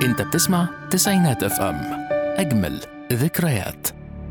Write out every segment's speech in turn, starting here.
انت بتسمع تسعينات اف ام اجمل ذكريات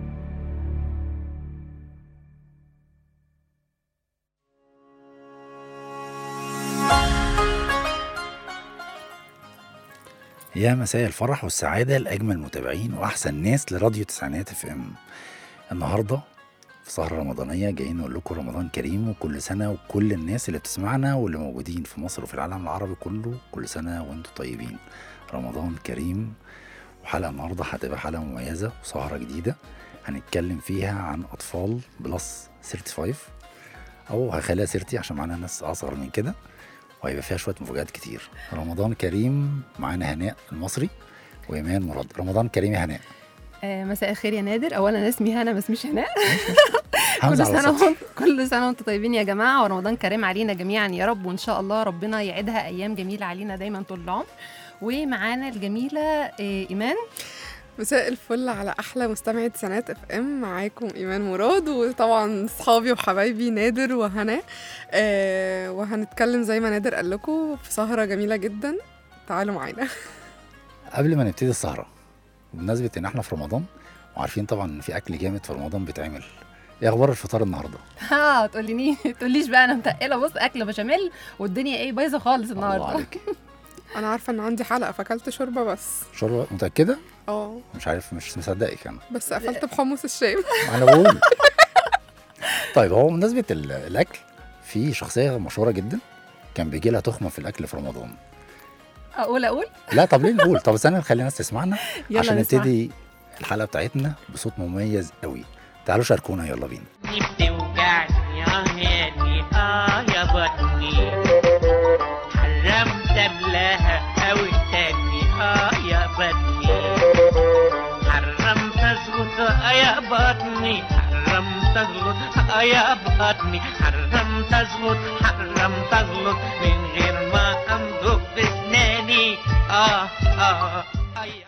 يا مساء الفرح والسعادة لأجمل متابعين وأحسن ناس لراديو تسعينات اف ام النهاردة في سهرة رمضانية جايين نقول لكم رمضان كريم وكل سنة وكل الناس اللي بتسمعنا واللي موجودين في مصر وفي العالم العربي كله كل سنة وانتم طيبين رمضان كريم وحلقة النهاردة هتبقى حلقة مميزة وسهرة جديدة هنتكلم فيها عن أطفال بلس 35 أو هخليها سيرتي عشان معانا ناس أصغر من كده وهيبقى فيها شويه مفاجآت كتير رمضان كريم معانا هناء المصري وايمان مراد رمضان كريم يا هناء آه، مساء الخير يا نادر اولا أنا اسمي هنا ما اسميش هناء كل همزه على سنه سطر وانت كل سنه وانتم طيبين يا جماعه ورمضان كريم علينا جميعا يا رب وان شاء الله ربنا يعيدها ايام جميله علينا دايما طول العمر ومعانا الجميله آه، ايمان مساء الفل على احلى مستمعة تسعينات اف ام معاكم ايمان مراد وطبعا صحابي وحبايبي نادر وهناء آه وهنتكلم زي ما نادر قال لكم في سهرة جميلة جدا تعالوا معانا قبل ما نبتدي السهره بمناسبه ان احنا في رمضان وعارفين طبعا ان في اكل جامد في رمضان بيتعمل ايه اخبار الفطار النهارده ها تقوليني تقوليش بقى انا متقله بص اكل بشاميل والدنيا ايه بايظه خالص الله النهارده عليك انا عارفة ان عندي حلقة فاكلت شوربة بس شوربه متاكده اه مش عارف مش مصدقك انا بس قفلت بحمص الشام انا بقول طيب هو بمناسبه ال- الاكل في شخصيه مشهوره جدا كان بيجي لها تخمه في الاكل في رمضان اقول اقول لا طب ليه نقول طب استنى نخلي الناس تسمعنا يلا عشان نسمع. نبتدي الحلقه بتاعتنا بصوت مميز قوي تعالوا شاركونا يلا بينا بتوجعني اه هاني اه يا بطني حرمت قبلها اوي تاني اه يا بطني حرمت ازغط اه يا بطني حرمت ازغط اه يا بطني حرمت ازغط حرمت ازغط من غير ما امضغ بسناني اه اه اه يا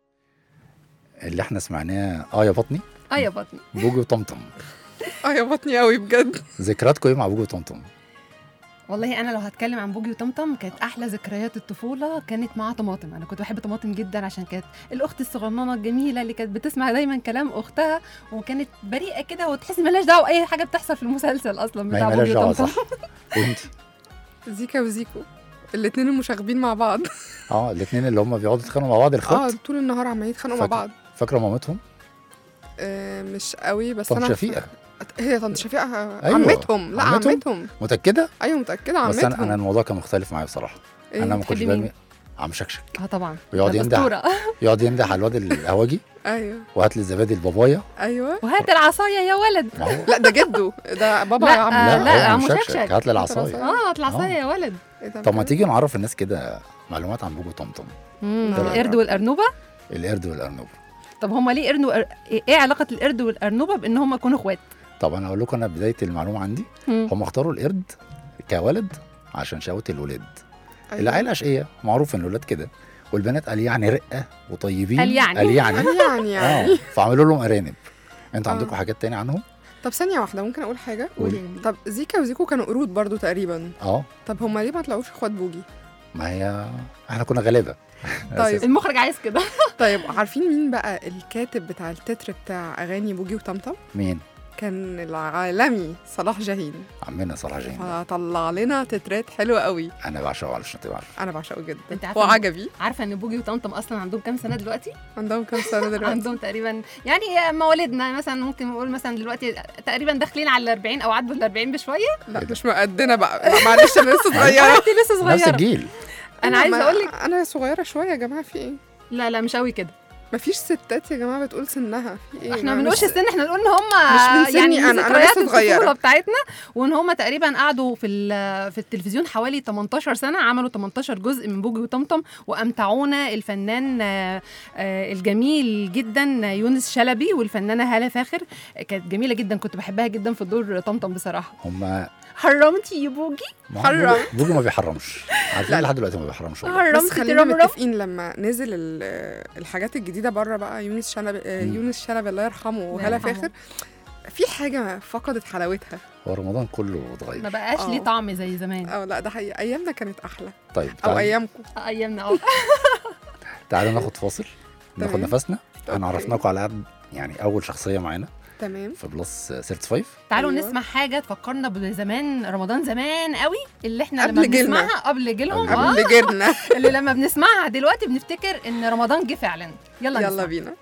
اللي احنا سمعناه اه يا بطني اه يا بطني بوجي وطمطم اه يا بطني قوي بجد ذكرياتكم ايه مع بوجي وطمطم والله انا لو هتكلم عن بوجي وطمطم كانت احلى ذكريات الطفوله كانت مع طماطم انا كنت بحب طماطم جدا عشان كانت الاخت الصغننه الجميله اللي كانت بتسمع دايما كلام اختها وكانت بريئه كده وتحسي مالهاش دعوه باي حاجه بتحصل في المسلسل اصلا ما هي بتاع مالهاش بوجي دعوه وطمطم صح وانت زيكا وزيكو الاتنين المشاغبين مع بعض اه الاثنين اللي هم بيقعدوا يتخانقوا مع بعض اه الاخوات طول النهار عمالين يتخانقوا مع فاكرة. بعض فاكره مامتهم آه مش قوي بس طنط انا شفيقه هي طنط شفيقه أيوة. عمتهم لا عمتهم؟ عمتهم متاكده ايوه متاكده بس انا عمتهم انا الموضوع كان مختلف معايا بصراحه إيه؟ انا ما كنتش بتحبي برمي مين؟ عم شكشك اه طبعا ويقعد ده ينده أسطورة. يقعد ينده على الواد الهواجي ايوه وهات لي الزبادي البابايا ايوه وهات العصايه يا ولد ما هو لا ده جده ده بابا لا، يا عم آه، لا, لا، هو عم عم شكشك شكشك. هات لي هات العصايه العصاية. اه هات العصايه يا ولد إيه ده طب ما بجد؟ تيجي نعرف الناس كده معلومات عن بوجي وطمطم مم، لا، لا، القرد لا. والارنوبه القرد والارنب طب هما ليه قرد وأر... ايه علاقه القرد والارنوبه بان هما يكونوا اخوات طب انا اقول لكم انا بدايه المعلومه عندي مم. هم اختاروا القرد كولد عشان شهوه الولاد أيوة. العيله اشقيه معروف ان الولاد كده والبنات قال يعني رقه وطيبين قال يعني. قال يعني قال يعني يعني اه فعملوا لهم ارانب انتوا آه. عندكم حاجات تاني عنهم طب ثانيه واحده ممكن اقول حاجه قولي. قولي. طب زيكا وزيكو كانوا قرود برضو تقريبا اه طب هما ليه ما طلعوش اخوات بوجي ما هي احنا كنا غلابه طيب. المخرج عايز كده طيب عارفين مين بقى الكاتب بتاع التتر بتاع اغاني بوجي وطمطم مين كان العالمي صلاح جاهين عمنا صلاح جاهين ده. فطلع لنا تترات حلوه قوي انا بعشقه علشان تبقى عارف انا بعشقه جدا أنت عارفة وعجبي عارفه ان بوجي وطمطم اصلا عندهم كام سنه دلوقتي عندهم كام سنه دلوقتي عندهم تقريبا يعني مواليدنا مثلا ممكن نقول مثلا دلوقتي تقريبا داخلين على ال 40 او عدوا ال 40 بشويه لا إيه ده؟ مش مقدنا بقى لا معلش انا لسه صغيره انت لسه نفس صغيره الجيل انا عايزه ما- اقول لك انا صغيره شويه يا جماعه في ايه لا لا مش قوي كده مفيش ستات يا جماعه بتقول سنها في ايه احنا ما ما بنقولش مش- السن احنا نقول ان هم مش من سني يعني أنا، أنا ذكريات لسه صغيرة. الطفوله بتاعتنا وان هم تقريبا قعدوا في ال- في التلفزيون حوالي 18 سنه عملوا 18 جزء من بوجي وطمطم وامتعونا الفنان آه، آه، الجميل جدا يونس شلبي والفنانه هاله فاخر كانت جميله جدا كنت بحبها جدا في دور طمطم بصراحه هم حرمتي يا بوجي حرم. بوجي ما بيحرمش عارفين لا. لحد دلوقتي ما بيحرمش والله. بس حرمتي خلينا ترمرم متفقين لما نزل ال- الحاجات الجديده بره بقى يونس شلبي آه، مم. يونس شلبي الله يرحمه وهلا يرحمه. فاخر في حاجه فقدت حلاوتها هو رمضان كله ما اتغير بقاش ليه آه. طعم زي زمان اه لا ده حقيقي ايامنا كانت احلى طيب او تعالوا ايامكم ايامنا اه تعالوا ناخد فاصل ناخد تمام. نفسنا أوكي. هنعرفناكم على قد يعني اول شخصيه معانا تمام في بلس 35 تعالوا أيوة. نسمع حاجه تفكرنا بزمان رمضان زمان قوي اللي احنا قبل لما جيلنا. بنسمعها قبل جيلهم قبل اه قبل جيرنا اللي لما بنسمعها دلوقتي بنفتكر ان رمضان جه فعلا يلا يلا نسمع. بينا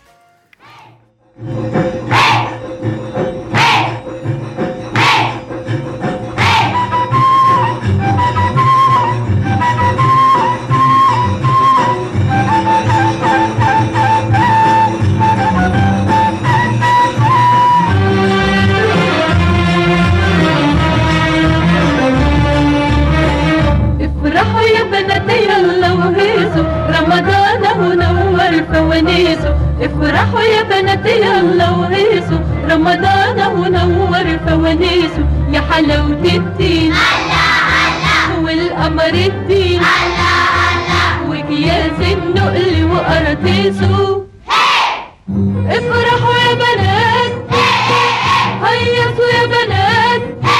افرحوا يا بنات يلا وهيصوا رمضان اهو نور فوانيسه افرحوا يا بنات يلا وهيصوا رمضان اهو نور فوانيسه يا حلاوة الدين والقمر الدين وكياس النقل وقراطيسه افرحوا يا بنات هيصوا يا بنات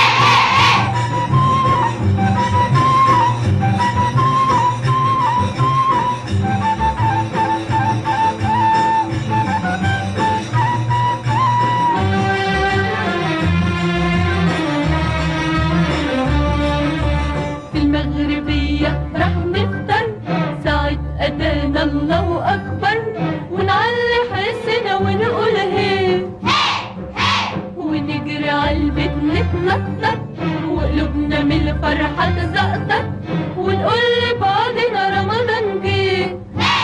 في المغربية رح نفطر ساعة أذان الله أكبر ونعلي حسنا ونقول هي ونجري عالبيت نتنطط وقلوبنا من الفرحة تزقطط ونقول لبعضنا رمضان جه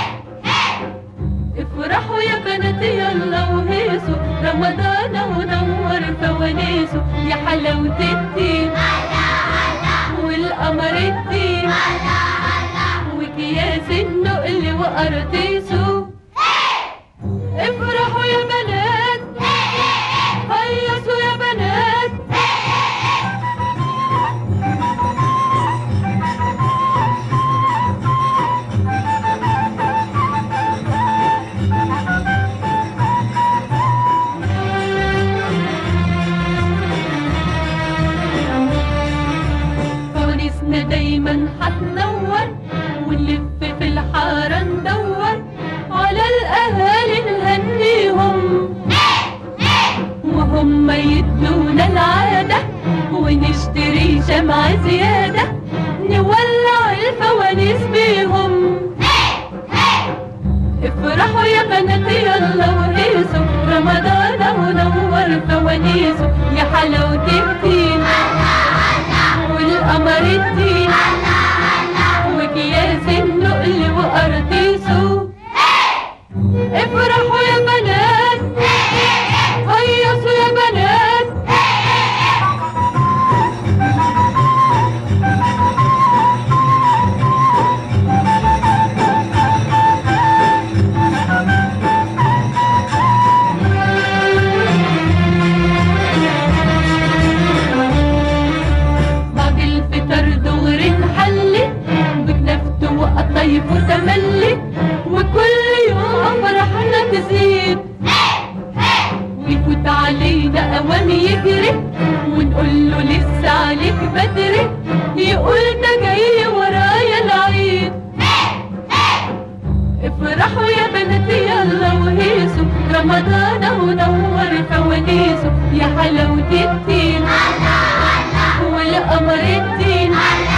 افرحوا يا بنات يلا وهيصوا رمضان ونور فوانيسه يا حلاوة الدين والقمر الدين وكياس النقل وقراطيسه افرحوا يا بنات هيصوا يا بنات فوانيسنا دايما هتنور ونلف في الحارة ندور على الأهالي نهنيهم وهم يدونا العادة ونشتري شمعة زيادة نولع الفوانيس بيهم افرحوا يا بنات يلا وهيصوا رمضان ونور فوانيسه يا حلاوة الدين والقمر الدين وكياس النقل وقراطيسه افرحوا يا بنات هيصوا يا بنات بعد الفطر دغري نحلي بكنفت وقطايف وتملي وكل يوم فرحنا تزيد ويفوت علينا اوام يجري ونقول له لسه عليك بدري يقول ده جاي ورايا العيد افرحوا يا بنات يلا وهيصوا رمضان ونور فوانيسه يا حلاوة الدين والقمر الدين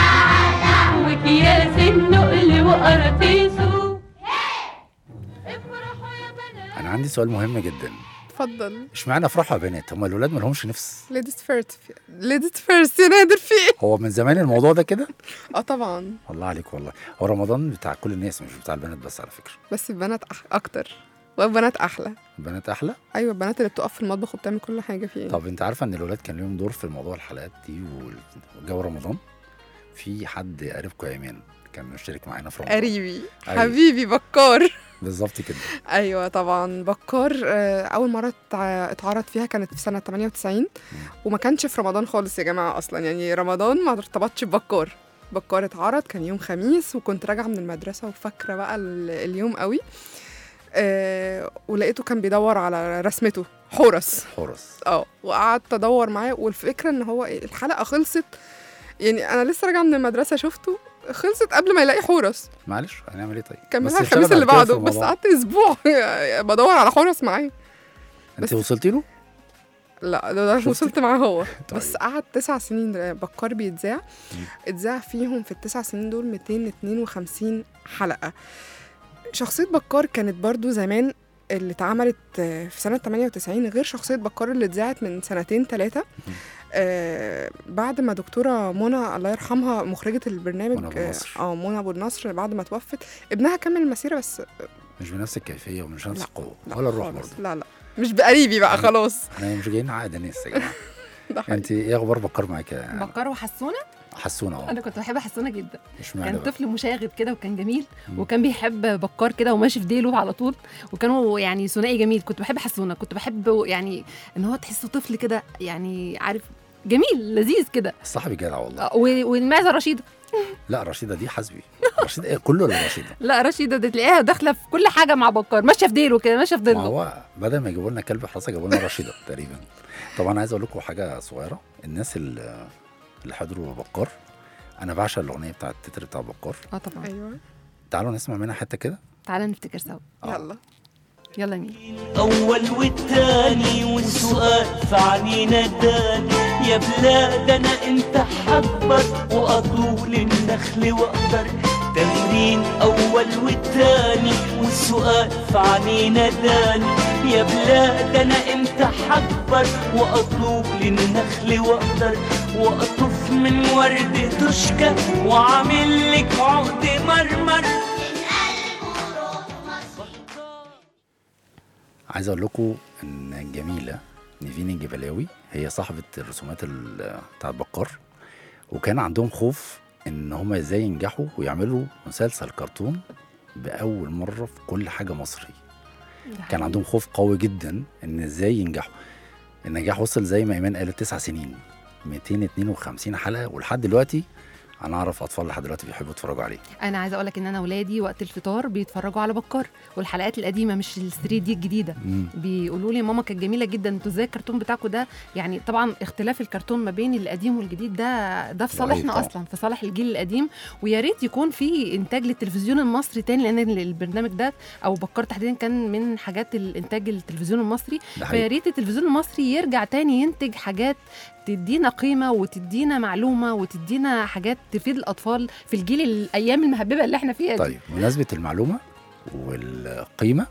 وكياس النقل وقراطيسه افرحوا يا بنات انا عندي سؤال مهم جدا اتفضل اشمعنى افرحوا يا بنات هم الولاد ما لهمش نفس ليديز فيرست ليديز فيرست يا نادر في ايه؟ هو من زمان الموضوع ده كده اه طبعا الله عليك والله هو رمضان بتاع كل الناس مش بتاع البنات بس على فكره بس البنات أح اكتر والبنات احلى البنات احلى ايوه البنات اللي بتقف في المطبخ وبتعمل كل حاجه فيه طب انت عارفه ان الولاد كان ليهم دور في الموضوع الحلقات دي وجو رمضان في حد قريبكم يا ايمان كان مشترك معانا في رمضان قريبي أيوة. حبيبي بكار بالظبط كده ايوه طبعا بكار آه، اول مره اتع- اتعرض فيها كانت في سنه 98 وما كانش في رمضان خالص يا جماعه اصلا يعني رمضان ما ارتبطش ببكار بكار اتعرض كان يوم خميس وكنت راجعه من المدرسه وفاكره بقى ال- اليوم قوي آه ولقيته كان بيدور على رسمته حورس حورس اه وقعدت ادور معاه والفكره ان هو إيه، الحلقه خلصت يعني انا لسه راجعه من المدرسه شفته خلصت قبل ما يلاقي حورس معلش هنعمل ايه طيب كملها بس الخميس اشتغل اللي على كده في بعده بس الموضوع. قعدت اسبوع بدور على حورس معاه انت بس- وصلتي له؟ لا ده, ده شفتي؟ وصلت معاه هو طيب. بس قعد تسع سنين ده بكار بيتذاع مم. اتذاع فيهم في التسع سنين دول 252 حلقة شخصية بكار كانت برضو زمان اللي اتعملت آه، في سنة 98 غير شخصية بكار اللي اتذاعت من سنتين ثلاثة آه بعد ما دكتورة منى الله يرحمها مخرجة البرنامج منى أبو آه، النصر. اه منى أبو النصر بعد ما توفت ابنها كمل المسيرة بس مش بنفس الكيفيه ومش بنفس لا، القوه لا ولا الروح خالص. برضه لا لا مش بقريبي بقى خلاص احنا مش جايين عقد ناس يا جماعه ده حقيقي. انت ايه اخبار بكر معاك يا بكار وحسونه حسونه اهو انا كنت بحب حسونه جدا مش معنى كان بقى طفل مشاغب كده وكان جميل مم. وكان بيحب بكار كده وماشي في ديله على طول وكانوا يعني ثنائي جميل كنت بحب حسونه كنت بحب يعني ان هو تحسه طفل كده يعني عارف جميل لذيذ كده صاحبي جدع والله آه، و- والمعزه رشيده لا رشيده دي حسبي رشيده ايه كله ولا رشيده لا رشيده دي تلاقيها داخله في كل حاجه مع بكار ماشيه في ديله كده ماشيه في ما ضله هو بدل ما يجيبوا لنا كلب حراسه جابوا لنا رشيده تقريبا طبعا عايز اقول لكم حاجه صغيره الناس اللي اللي حضروا بكار انا بعشق الاغنيه بتاعت التتر بتاع بكار اه طبعا ايوه تعالوا نسمع منها حته كده تعالى نفتكر سوا آه. يلا يلا مين الأول والتاني والسؤال في عنينا داني يا بلاد أنا أنت حبر وأطول النخل وأقدر تمرين أول والتاني والسؤال في عنينا داني يا بلاد أنا أنت حبر وأطول النخل وأقدر وأطف من ورد تشكى وعامل لك عقد مرمر عايز اقول لكم ان جميله نيفين الجبلاوي هي صاحبه الرسومات ال- بتاعت بكار وكان عندهم خوف ان هم ازاي ينجحوا ويعملوا مسلسل كرتون باول مره في كل حاجه مصري كان عندهم خوف قوي جدا ان ازاي ينجحوا النجاح وصل زي ما ايمان قالت تسع سنين 252 حلقه ولحد دلوقتي انا اعرف اطفال لحد دلوقتي بيحبوا يتفرجوا عليه انا عايزه اقول لك ان انا اولادي وقت الفطار بيتفرجوا على بكار والحلقات القديمه مش ال 3 دي الجديده مم. بيقولوا لي ماما كانت جميله جدا انتوا ازاي الكرتون بتاعكم ده يعني طبعا اختلاف الكرتون ما بين القديم والجديد ده ده في رهيب صالحنا طبعاً. اصلا في صالح الجيل القديم ويا ريت يكون في انتاج للتلفزيون المصري تاني لان البرنامج ده او بكار تحديدا كان من حاجات الانتاج التلفزيون المصري ده فيا حقيقي ريت التلفزيون المصري يرجع تاني ينتج حاجات تدينا قيمه وتدينا معلومه وتدينا حاجات تفيد الاطفال في الجيل الايام المهببه اللي احنا فيها دي طيب بمناسبة المعلومة والقيمة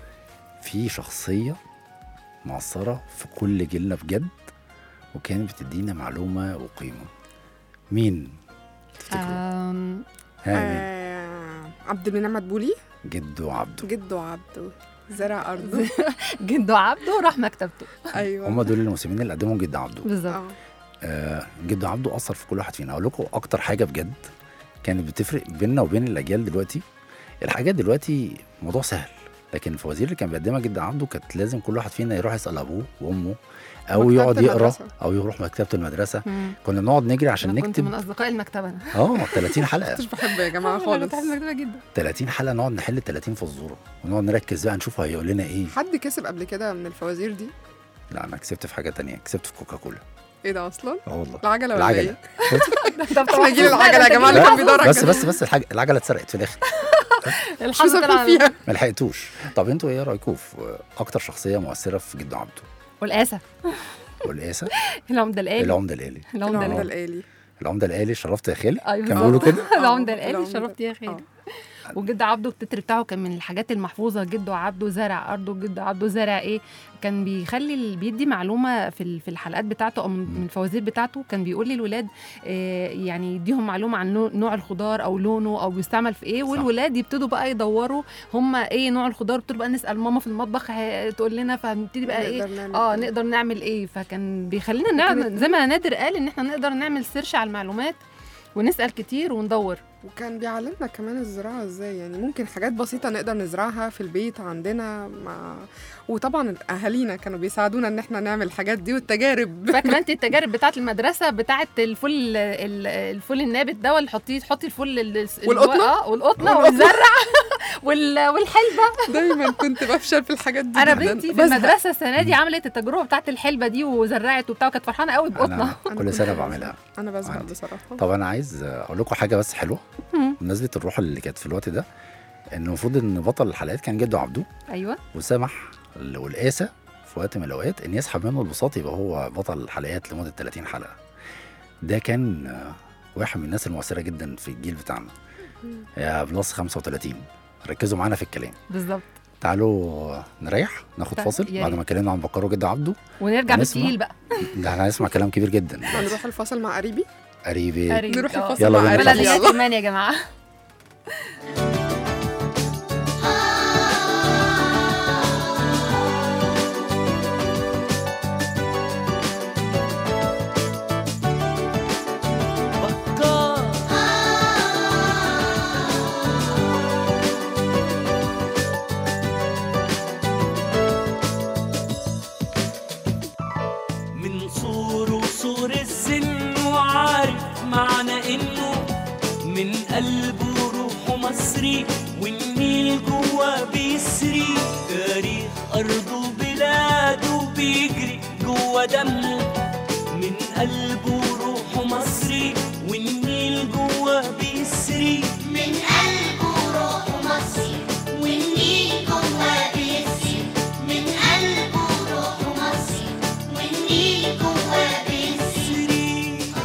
في شخصية مؤثرة في كل جيلنا بجد وكانت بتدينا معلومة وقيمة مين تفتكروا؟ آم، ها مين؟ آه عبد المنعم مدبولي جدو عبده جده عبده زرع ارضه جدو عبده راح مكتبته ايوه هم دول الموسمين اللي قدمهم جدو عبده بالظبط اه آه جدو عبده أثر في كل واحد فينا أقول لكم أكتر حاجة بجد كانت بتفرق بيننا وبين الأجيال دلوقتي الحاجات دلوقتي موضوع سهل لكن الفوازير اللي كان بيقدمها جدو عبده كانت لازم كل واحد فينا يروح يسأل أبوه وأمه أو مكتبة يقعد يقرا المدرسة. أو يروح مكتبة المدرسة مم. كنا نقعد نجري عشان انا كنت نكتب من اصدقاء المكتبه انا اه 30 حلقه مش بحبه يا جماعه انا خالص بحب المكتبه جدا 30 حلقه نقعد نحل 30 فزوره ونقعد نركز بقى نشوف هيقول لنا ايه حد كسب قبل كده من الفوازير دي لا انا كسبت في حاجه تانية كسبت في كوكاكولا ايه ده اصلا اه والله العجله ولا العجله ايه احنا جيل العجلة يا جماعة اللي لا، كان بيدور على بس الجنة. بس بس الحاجة العجله اتسرقت في الاخر شو الحظ طلع سبب فيها ما لحقتوش طب انتوا ايه رايكم في اكتر شخصيه مؤثره في جدو عبده والقاسه والقاسه العمده الالي العمده الالي العمده العمده الالي الالي العمده الالي شرفت يا خالي أيوة. كان بيقولوا كده العمده آه، الالي العمدة. شرفت يا آه. خالد وجد عبده التتر بتاعه كان من الحاجات المحفوظه جده عبده زرع ارضه جده عبده زرع ايه كان بيخلي ال- بيدي معلومه في ال- في الحلقات بتاعته او من من الفوازير بتاعته كان بيقول للولاد آه، يعني يديهم معلومه عن نوع- نوع الخضار او لونه او بيستعمل في ايه صح. والولاد يبتدوا بقى يدوروا هم ايه نوع الخضار بتبقى بقى نسال ماما في المطبخ ه- تقول لنا فنبتدي بقى ايه نقدر نعمل اه إيه. نقدر نعمل ايه فكان بيخلينا نعمل زي ما نادر قال ان احنا نقدر نعمل سيرش على المعلومات ونسال كتير وندور وكان بيعلمنا كمان الزراعة ازاي يعني ممكن حاجات بسيطة نقدر نزرعها في البيت عندنا مع وطبعا اهالينا كانوا بيساعدونا ان احنا نعمل الحاجات دي والتجارب فاكره انت التجارب بتاعه المدرسه بتاعه الفول ال- الفول النابت ده ولا تحطيه تحطي الفول ال- ال- والقطنة؟ اه والقطنه والقطنة. والزرع وال- والحلبه دايما كنت بفشل في الحاجات دي انا جداً. بنتي في بزهق. المدرسه السنه دي عملت التجربه بتاعه الحلبه دي وزرعت وبتاع وكانت فرحانه قوي بقطنه انا أنا كل كنت سنه بزهق. بعملها انا بزهق عندي. بصراحة طب انا عايز اقول لكم حاجه بس حلوه مم. بمناسبه الروح اللي كانت في الوقت ده ان المفروض ان بطل الحلقات كان جده عبده ايوه وسمح والقاسه في وقت من الاوقات ان يسحب منه البساط يبقى هو بطل الحلقات لمده 30 حلقه ده كان آه، واحد من الناس المؤثره جدا في الجيل بتاعنا يا بلس 35 ركزوا معانا في الكلام بالظبط تعالوا نريح ناخد طيب، فاصل يا بعد ريت. ما اتكلمنا عن بكار وجد عبده ونرجع هنسمع. بالتقيل بقى ده احنا هنسمع كلام كبير جدا هنروح الفصل مع قريبي قريبي قريب. نروح آه. الفصل يلا مع بينا قريبي بلديات يلا ايمان يا جماعه بكار من صور وصور السن وعارف معنى انه من قلبه روحه مصري والنيل جوا بيسري تاريخ ارضه وبلاده بيجري جوا دمه من قلبه روحه مصري والنيل جوا بيسري من قلبه روحه مصري والنيل جواه بيسري من قلبه روحه مصري والنيل جواه بيسري بيسري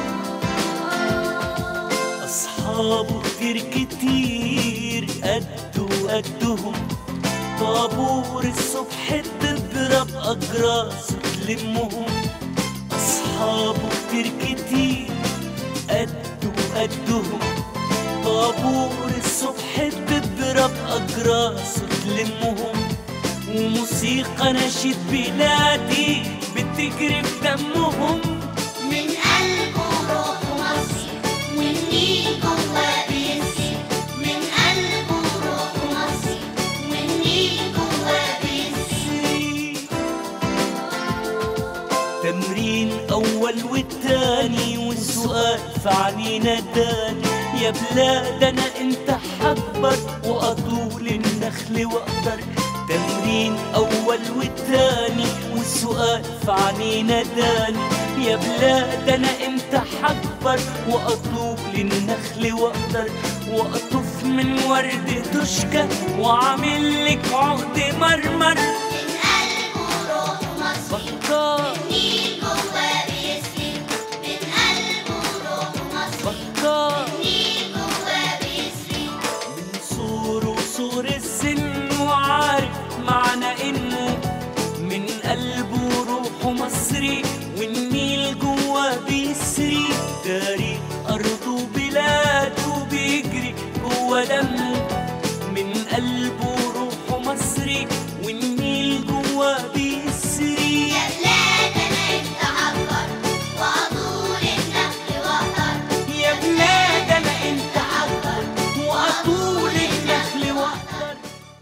أصحابه كتير كتير قده قدهم طابور الصبح تضرب أجراس تلمهم أصحابه كتير كتير قده قدهم طابور الصبح تضرب أجراس تلمهم وموسيقى نشيد بلادي بتجري في دمهم من قلبه روحه مصري والنيل جواه بيسري من قلبه روحه مصري والنيل جواه بيسري تمرين أول والتاني والسؤال في عنينا تاني يا بلاد أنا أنت حكبر وأطول النخل وأقدر تمرين أول والتاني والسؤال في عنينا تاني يا بلاد أنا أنت حكبر وأطول النخل وأقدر وأطف من ورد تشكى وعامل لك عقد مرمر من قلبه روحه مصري بكار والنيل جواه بيسري من قلبه روحه مصري بكار والنيل جواه بيسري من صور وصور السن وعارف معنى انه من قلبه روحه مصري والنيل جوا بيسري تاريخ ارضه وبلاده بيجري جوا دمه من قلبه روحه مصري والنيل جوا بيسري يا بلاد انا انت عبر واطول النخل واقدر يا بلاد انا انت عبر واطول النخل واقدر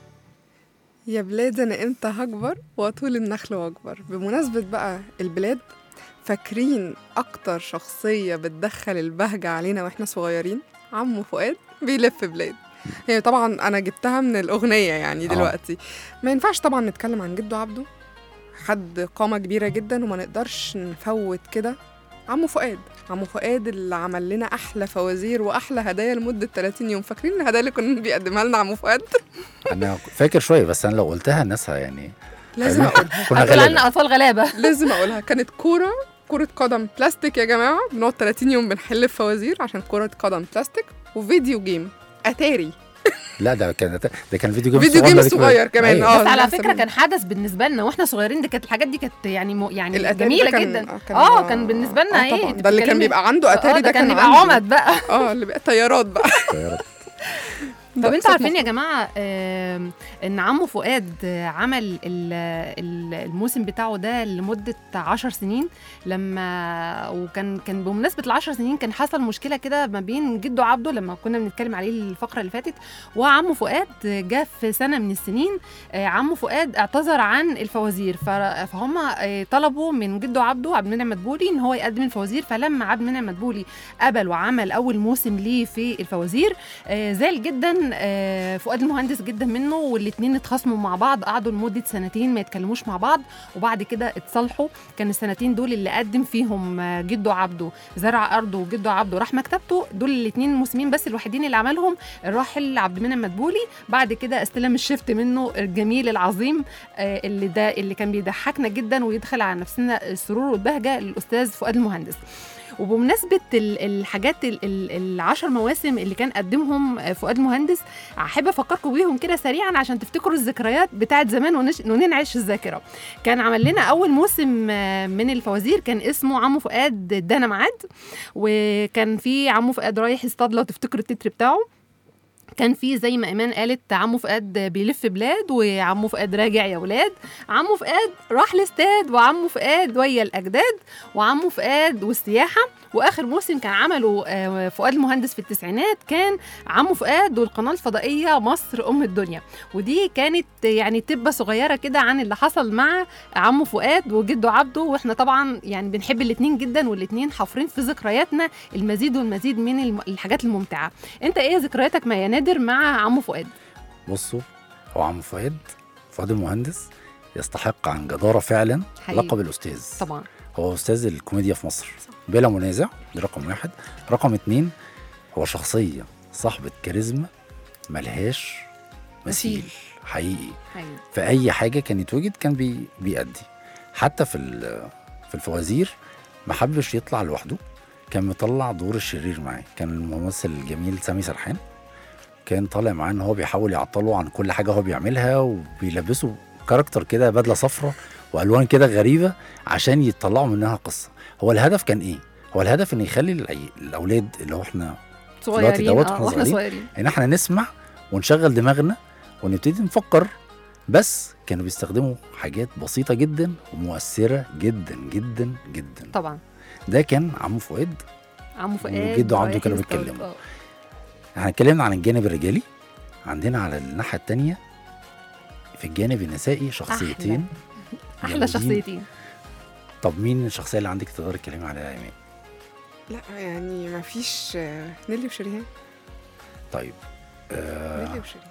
يا بلاد انا امتى هكبر واطول النخل واكبر بمناسبة بقى البلاد فاكرين اكتر شخصية بتدخل البهجة علينا واحنا صغيرين عمو فؤاد بيلف بلاد هي طبعا انا جبتها من الاغنية يعني آه. دلوقتي ما ينفعش طبعا نتكلم عن جده عبده حد قامة كبيرة جدا وما نقدرش نفوت كده عمو فؤاد عمو فؤاد اللي عمل لنا احلى فوازير واحلى هدايا لمده 30 يوم فاكرين الهدايا اللي كنا بيقدمها لنا عمو فؤاد انا فاكر شويه بس انا لو قلتها الناس ه- يعني لازم هيقولوا اقولها كنا هتقول عنا غلابه اطفال غلابه لازم اقولها كانت كوره كرة قدم بلاستيك يا جماعة بنقعد 30 يوم بنحل فوازير عشان كرة قدم بلاستيك وفيديو جيم أتاري لا ده كان ده كان فيديو جيم فيديو صغير جيم ده كمان. صغير كمان أيوة. اه بس على لسه فكره من- كان حدث بالنسبه لنا واحنا صغيرين دي كانت الحاجات دي كانت يعني م... يعني الأتاري جميله ده كان- جدا آه، كان- اه كان بالنسبه لنا آه ايه طبعا أنت ده اللي كان بتتكلمي- بيبقى عنده آه، أتاري ده كان كان يبقى عنده. عمد بقى اه اللي بقى طيارات بقى طيارات. طب ده انتوا صوت عارفين يا مخ- جماعه آم، ان عمو فؤاد آه، عمل ال- ال- الموسم بتاعه ده لمده 10 سنين لما وكان كان بمناسبه ال 10 سنين كان حصل مشكله كده ما بين جده عبده لما كنا بنتكلم عليه الفقره اللي فاتت وعمو فؤاد جه في سنه من السنين آه، عمو فؤاد اعتذر عن الفوازير ف- فهم آه، طلبوا من جده عبده عبد المنعم مدبولي ان هو يقدم الفوازير فلما عبد المنعم مدبولي قبل وعمل اول موسم ليه في الفوازير آه، زعل جدا آه، فؤاد المهندس جدا منه والاثنين اتخاصموا مع بعض قعدوا لمده سنتين ما يتكلموش مع بعض وبعد كده اتصالحوا كان السنتين دول اللي قدم فيهم آه، جده عبده زرع ارضه وجده عبده راح مكتبته دول الاثنين موسمين بس الوحيدين اللي عملهم الراحل عبد المنعم مدبولي بعد كده استلم الشفت منه الجميل العظيم آه، اللي ده اللي كان بيضحكنا جدا ويدخل على نفسنا السرور والبهجه الاستاذ فؤاد المهندس وبمناسبه ال- الحاجات ال- ال- العشر مواسم اللي كان قدمهم آه، فؤاد المهندس احب افكركم بيهم كده سريعا عشان تفتكروا الذكريات بتاعت زمان ونش- وننعش الذاكره كان عمل لنا اول موسم آه، من الفوازير كان اسمه عمو فؤاد ادانا ميعاد وكان في عمو فؤاد رايح يصطاد لو تفتكروا التتر بتاعه كان في زي ما ايمان قالت عمو فؤاد بيلف بلاد وعمو فؤاد راجع يا ولاد عمو فؤاد راح الاستاد وعمو فؤاد ويا الاجداد وعمو فؤاد والسياحه واخر موسم كان عمله آه، فؤاد المهندس في التسعينات كان عمو فؤاد والقناه الفضائيه مصر ام الدنيا ودي كانت يعني تبه صغيره كده عن اللي حصل مع عمو فؤاد وجده عبده واحنا طبعا يعني بنحب الاثنين جدا والاثنين حافرين في ذكرياتنا المزيد والمزيد من الم- الحاجات الممتعه انت ايه ذكرياتك مع يا نادر مع عمو فؤاد بصوا هو عم فؤاد فؤاد المهندس يستحق عن جداره فعلا حقيقي. لقب الاستاذ طبعا هو استاذ الكوميديا في مصر بلا منازع دي رقم واحد رقم اتنين هو شخصيه صاحبه كاريزما ملهاش مثيل مثيل. حقيقي حقيقي. في اي حاجه كان يتوجد كان بي بيأدي حتى في ال- في الفوازير ما حبش يطلع لوحده كان مطلع دور الشرير معاه كان الممثل الجميل سامي سرحان كان طالع معاه ان هو بيحاول يعطله عن كل حاجه هو بيعملها وبيلبسه كاركتر كده بدله صفراء والوان كده غريبه عشان يطلعوا منها قصه هو الهدف كان ايه هو الهدف ان يخلي العي- الاولاد اللي هو احنا صغيرين دوت اه واحنا واحنا صغيرين. صغيرين ان احنا نسمع ونشغل دماغنا ونبتدي نفكر بس كانوا بيستخدموا حاجات بسيطه جدا ومؤثره جدا جدا جدا طبعا ده كان عمو فؤاد عمو فؤاد وجده عبده رايح كانوا يصطاد. بيتكلموا. آه. احنا اتكلمنا عن الجانب الرجالي عندنا على الناحيه التانية في الجانب النسائي شخصيتين احلى جامدين. شخصيتين طب مين الشخصيه اللي عندك تقدري تتكلمي عليها يا ايمان لا يعني ما فيش آه، نيلي وشريهان طيب آه نيلي وشريهان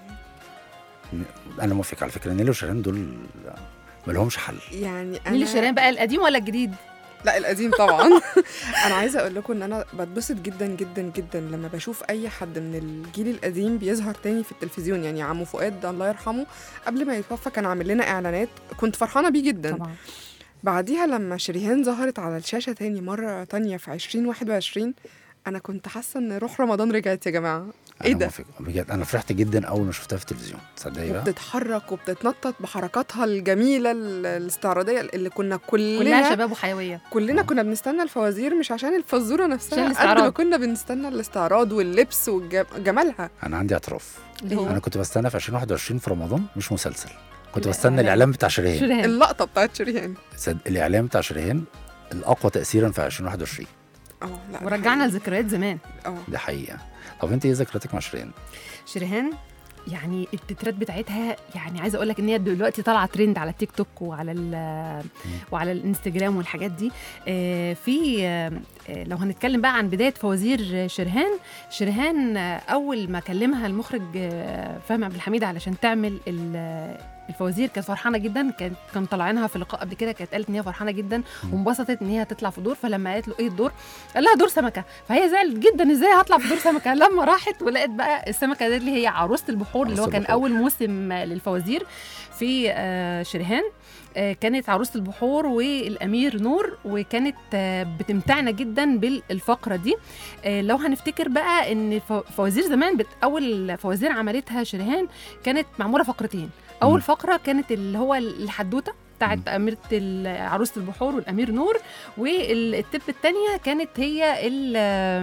انا موافق على فكره نيلي وشيرين دول ما لهمش حل يعني انا نيلي شيرين بقى القديم ولا الجديد لا القديم طبعا انا عايزه اقول لكم ان انا بتبسط جدا جدا جدا لما بشوف اي حد من الجيل القديم بيظهر تاني في التلفزيون يعني عمو فؤاد ده الله يرحمه قبل ما يتوفى كان عامل لنا اعلانات كنت فرحانه بيه جدا طبعا بعديها لما شريهان ظهرت على الشاشه تاني مره تانية في 2021 انا كنت حاسه ان روح رمضان رجعت يا جماعه ايه أنا ده موافق. بجد انا فرحت جدا اول ما شفتها في التلفزيون تصدقي بقى وبتتحرك وبتتنطط بحركاتها الجميله ال- الاستعراضيه اللي كنا كلنا كلها شباب وحيويه كلنا كنا بنستنى الفوازير مش عشان الفزوره عشان نفسها قد الاستعراض. ما كنا بنستنى الاستعراض واللبس وجمالها انا عندي اعتراف اللي هو انا كنت بستنى في 2021 في رمضان مش مسلسل كنت لا، بستنى إعلان. الاعلان بتاع شريهان شيرين اللقطه بتاعت شريهان صد- الاعلان بتاع شريهان الاقوى تاثيرا في 2021 اه لا ده ورجعنا حقيقي. لذكريات زمان اه دي حقيقه طب انت ايه ذكرياتك مع شريهان شريهان يعني التترات بتاعتها يعني عايزه اقول لك ان هي دلوقتي طالعه ترند على التيك توك وعلى ال- وعلى الانستجرام والحاجات دي آه، في آه، آه، لو هنتكلم بقى عن بدايه فوازير شرهان شرهان آه، اول ما كلمها المخرج آه، فهمي عبد الحميد علشان تعمل ال- الفوازير كانت فرحانه جدا كانت كان طالعينها في لقاء قبل كده كانت قالت ان هي فرحانه جدا وانبسطت ان هي هتطلع في دور فلما قالت له ايه الدور قال لها دور سمكه فهي زعلت جدا ازاي هطلع في دور سمكه لما راحت ولقت بقى السمكه دي اللي هي عروسه البحور اللي هو عروسة كان البحور. اول موسم آه، للفوازير في آه، شرهان آه، كانت عروسة البحور والأمير نور وكانت آه، بتمتعنا جدا بالفقرة دي آه، لو هنفتكر بقى إن ف- فوازير زمان بت- أول فوازير عملتها شرهان كانت معمولة فقرتين أول مم. فقرة كانت اللي هو الحدوتة بتاعت اميره ال- عروسه البحور والامير نور والتب الثانيه كانت هي ال-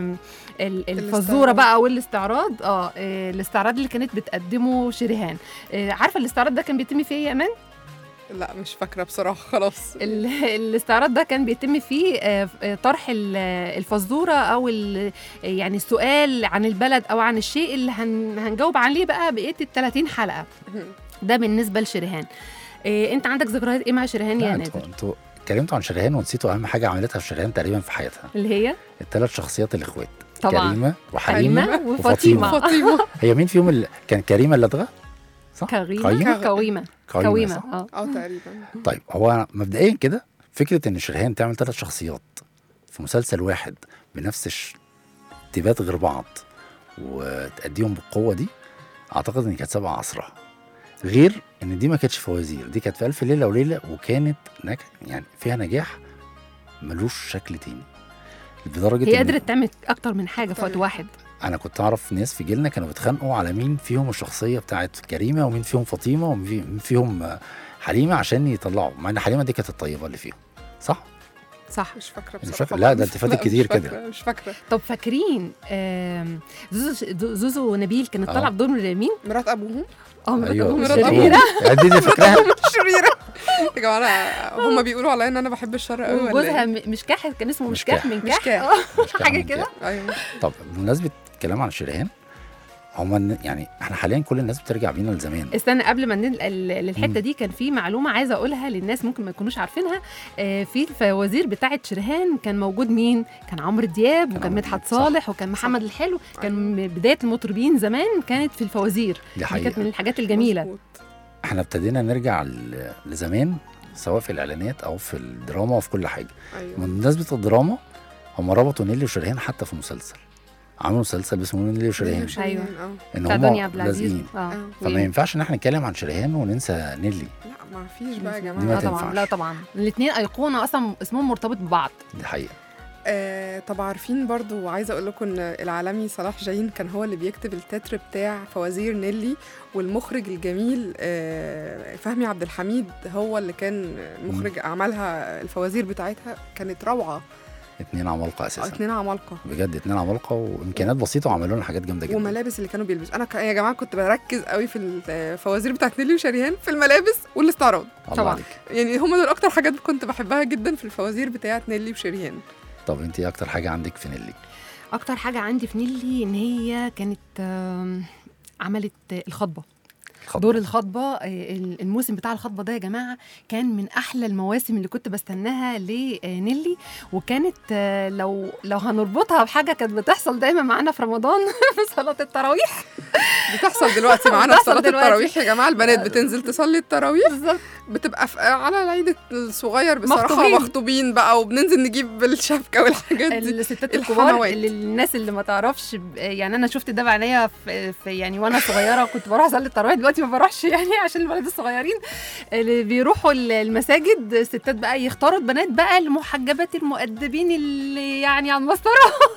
ال- الفزوره الاستعراض. بقى والاستعراض اه آه، الاستعراض اللي كانت بتقدمه شريهان آه، عارفه الاستعراض ده كان بيتم فيه ايه يا امان لا مش فاكره بصراحه خلاص ال- الاستعراض ده كان بيتم فيه آه، آه، طرح ال- الفزوره او ال- يعني السؤال عن البلد او عن الشيء اللي هن- هنجاوب عليه بقى بقيه ال 30 حلقه ده بالنسبه لشريهان إيه انت عندك ذكريات ايه مع شريهان لا يا انتوا نادر انتوا اتكلمتوا عن شريهان ونسيتوا اهم حاجه عملتها في شريهان تقريبا في حياتها اللي هي الثلاث شخصيات الاخوات طبعا كريمه وحليمه حليمه وفاطمه وفاطمه فاطمه هي مين فيهم اللي كان كريمه اللدغه صح كريمه قيمة؟ كويمه قيمة، كويمه صح؟ اه اه تقريبا طيب هو مبدئيا كده فكره ان شريهان تعمل ثلاث شخصيات في مسلسل واحد بنفس الش- تيبات غير بعض وتأديهم بالقوه دي اعتقد ان كانت سابقه عصرها غير ان دي ما كانتش فوازير دي كانت في الف ليله وليله وكانت نك... يعني فيها نجاح ملوش شكل تاني لدرجه هي إن قدرت تعمل اكتر من حاجه في وقت واحد انا كنت اعرف ناس في جيلنا كانوا بيتخانقوا على مين فيهم الشخصيه بتاعت كريمه ومين فيهم فاطمه ومين في- مين فيهم آه، حليمه عشان يطلعوا مع ان حليمه دي كانت الطيبه اللي فيهم صح صح مش فاكره مش بصراحه فاكرة. لا، ده انت فاتك لا، مش كتير كده. فاكرة، مش فاكره طب فاكرين آم، زوزو زوزو ونبيل كانت آه. طالعه بدور مين؟ مرات ابوهم اه مرات ايوه أبوهم مرات الشريرة. يعني دي اللي فاكراها شريره يا جماعه أنا- هم بيقولوا عليا ان انا بحب الشر قوي ولا وجوزها إيه؟ م- مشكاح كان اسمه مشكاح. مشكاح من كاح مشكاح. آه، مش كده حاجه من كده ايوه طب بمناسبه الكلام عن شريهان هما يعني احنا حاليا كل الناس بترجع بينا لزمان استنى قبل ما ننقل للحته دي كان في معلومه عايزه اقولها للناس ممكن ما يكونوش عارفينها آه، في الفوازير بتاعه شريهان كان موجود مين كان عمرو دياب كان وكان عمرو مدحت دياب، صح. صالح وكان محمد الحلو كان من بدايه المطربين زمان كانت في الفوازير دي دي كانت حقيقه من الحاجات الجميله مظبوط. احنا ابتدينا نرجع ل- لزمان سواء في الاعلانات او في الدراما وفي كل حاجه ايوه بمناسبه الدراما هم ربطوا نيلي وشريهان حتى في مسلسل عملوا مسلسل اسمه نيلي وشريهان شيرين، أيوة. اه ان بتاع دنيا هم عبد العزيز لازقين اه آه. فما ينفعش ان احنا نتكلم عن شريهان وننسى نيلي لا ما فيش بقى يا دي ما جماعه لا طبعا تنفعش. لا طبعا الاثنين ايقونه اصلا اسمهم مرتبط ببعض دي حقيقه آه طب عارفين برضو عايزه اقول لكم ان العالمي صلاح جايين كان هو اللي بيكتب التتر بتاع فوازير نيلي والمخرج الجميل آه فهمي عبد الحميد هو اللي كان المخرج عملها الفوازير بتاعتها كانت روعه اتنين عمالقه آه، اساسا اتنين عمالقه بجد اتنين عمالقه وامكانيات بسيطه وعملوا لنا حاجات جامده جدا وملابس اللي كانوا بيلبسوا انا ك... يا جماعه كنت بركز قوي في الفوازير بتاعت نيلي وشريهان في الملابس والاستعراض الله طبعاً. عليك يعني هم دول اكتر حاجات كنت بحبها جدا في الفوازير بتاعت نيلي وشريهان طب انت ايه اكتر حاجه عندك في نيلي اكتر حاجه عندي في نيلي ان هي كانت آم، عملت آه، الخطبه الخطبة. دور الخطبه آه، الموسم بتاع الخطبه ده يا جماعه كان من احلى المواسم اللي كنت بستناها لنيلي وكانت آه، لو لو هنربطها بحاجه كانت بتحصل دايما معانا في رمضان في صلاه التراويح بتحصل دلوقتي معانا في بتحصل صلاه دلوقتي. التراويح يا جماعه البنات بتصل تصلي التراويح بالظبط بتبقى في على العيد الصغير بصراحه مخطوبين. مخطوبين بقى وبننزل نجيب الشبكه والحاجات دي الستات الكبار الحموات. اللي الناس اللي ما تعرفش ب- يعني انا شفت ده بعينيا في, في يعني وانا صغيره كنت بروح اصلي التراويح دلوقتي ما بروحش يعني عشان الولاد الصغيرين اللي بيروحوا ال- المساجد الستات بقى يختاروا البنات بقى المحجبات المؤدبين اللي يعني على المسطره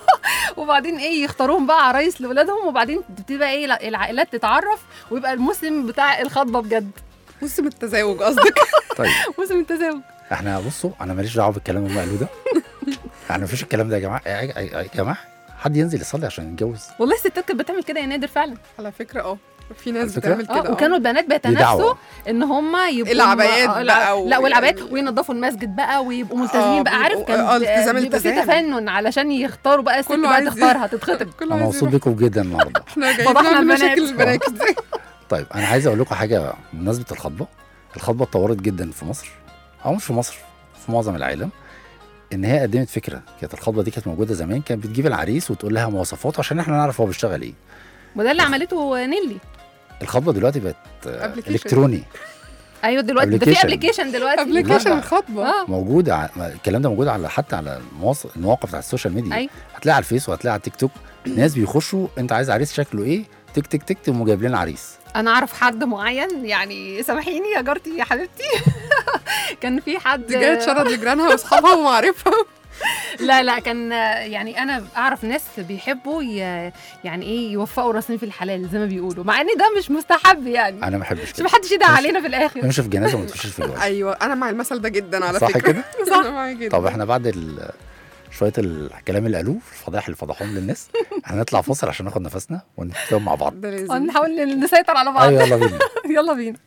وبعدين ايه يختاروهم بقى عرايس لاولادهم وبعدين تبتدي ايه لا، العائلات تتعرف ويبقى الموسم بتاع الخطبه بجد موسم التزاوج قصدك طيب موسم التزاوج احنا بصوا انا ماليش دعوه بالكلام اللي هم قالوه ده يعني مفيش الكلام ده يا جماعه يا يا- يا جماعه حد ينزل يصلي عشان يتجوز والله الستات كانت بتعمل كده يا نادر فعلا على فكره اه في على ناس فكرة؟ بتعمل اه كده وكانوا البنات دي بيتنافسوا دعوه ان هم يبقوا العبايات آه، بقى و- لا والعبايات يعني- وينظفوا المسجد بقى ويبقوا ملتزمين آه، بقى عارف بيبقوا- كان آه، الالتزام بيبقى في التزام. تفنن علشان يختاروا بقى الست كله بقى عايز تختار هتتخطب كله انا عايز مبسوط يروح. بيكم جدا النهارده احنا جايين فضحنا نعمل البنات. مشاكل البنات ازاي طيب انا عايز اقول لكم حاجه بمناسبه الخطبه الخطبه اتطورت جدا في مصر او مش في مصر في معظم العالم ان هي قدمت فكره كانت الخطبه دي كانت موجوده زمان كانت بتجيب العريس وتقول لها مواصفاته عشان احنا نعرف هو بيشتغل ايه وده اللي عملته نيلي الخطبه دلوقتي بقت آه، Application. الكتروني ايوه دلوقتي ده في Application. ابلكيشن دلوقتي ابلكيشن لا. الخطبه اه موجود ع- الكلام ده موجود على حتى على المواص- المواقع بتاعت السوشيال ميديا أيوة. هتلاقي على الفيس وهتلاقي على التيك توك ناس بيخشوا انت عايز عريس شكله ايه تك تك تك تقوموا جايب لنا عريس انا اعرف حد معين يعني سامحيني يا جارتي يا حبيبتي كان في حد دي جايه تشرد لجيرانها واصحابها ومعارفها لا لا كان يعني انا اعرف ناس بيحبوا ي- يعني ايه يوفقوا راسين في الحلال زي ما بيقولوا مع ان ده مش مستحب يعني انا ما بحبش عشان كده محدش يدعي علينا في الاخر تمشي في جنازه وما تمشيش في جواز ايوه انا مع المثل ده جدا على صح فكره كده؟ صح انا معاك جدا طب احنا بعد ال... شويه الكلام اللي قالوه الفضائح اللي فضحوهم للناس هنطلع فاصل عشان ناخد نفسنا ونتكلم مع بعض ده لازم نحاول نسيطر على بعض ايوه يلا بينا يلا بينا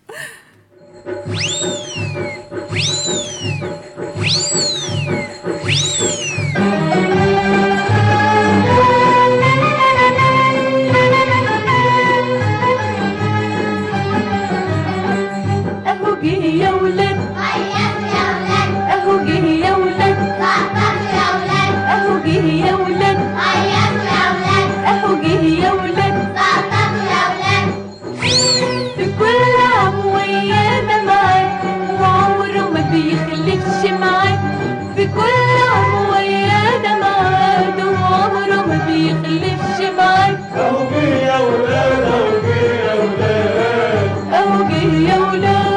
اهو جه يا ولاد اهو جه يا ولاد اهو جه يا ولاد اهو جه يا ولاد في كل عام ويانا معاه وعمره ما بيخلفش معاه في كل عام ويانا معاه وعمره ما بيخلفش معاه اهو جه يا ولاد اهو جه يا ولاد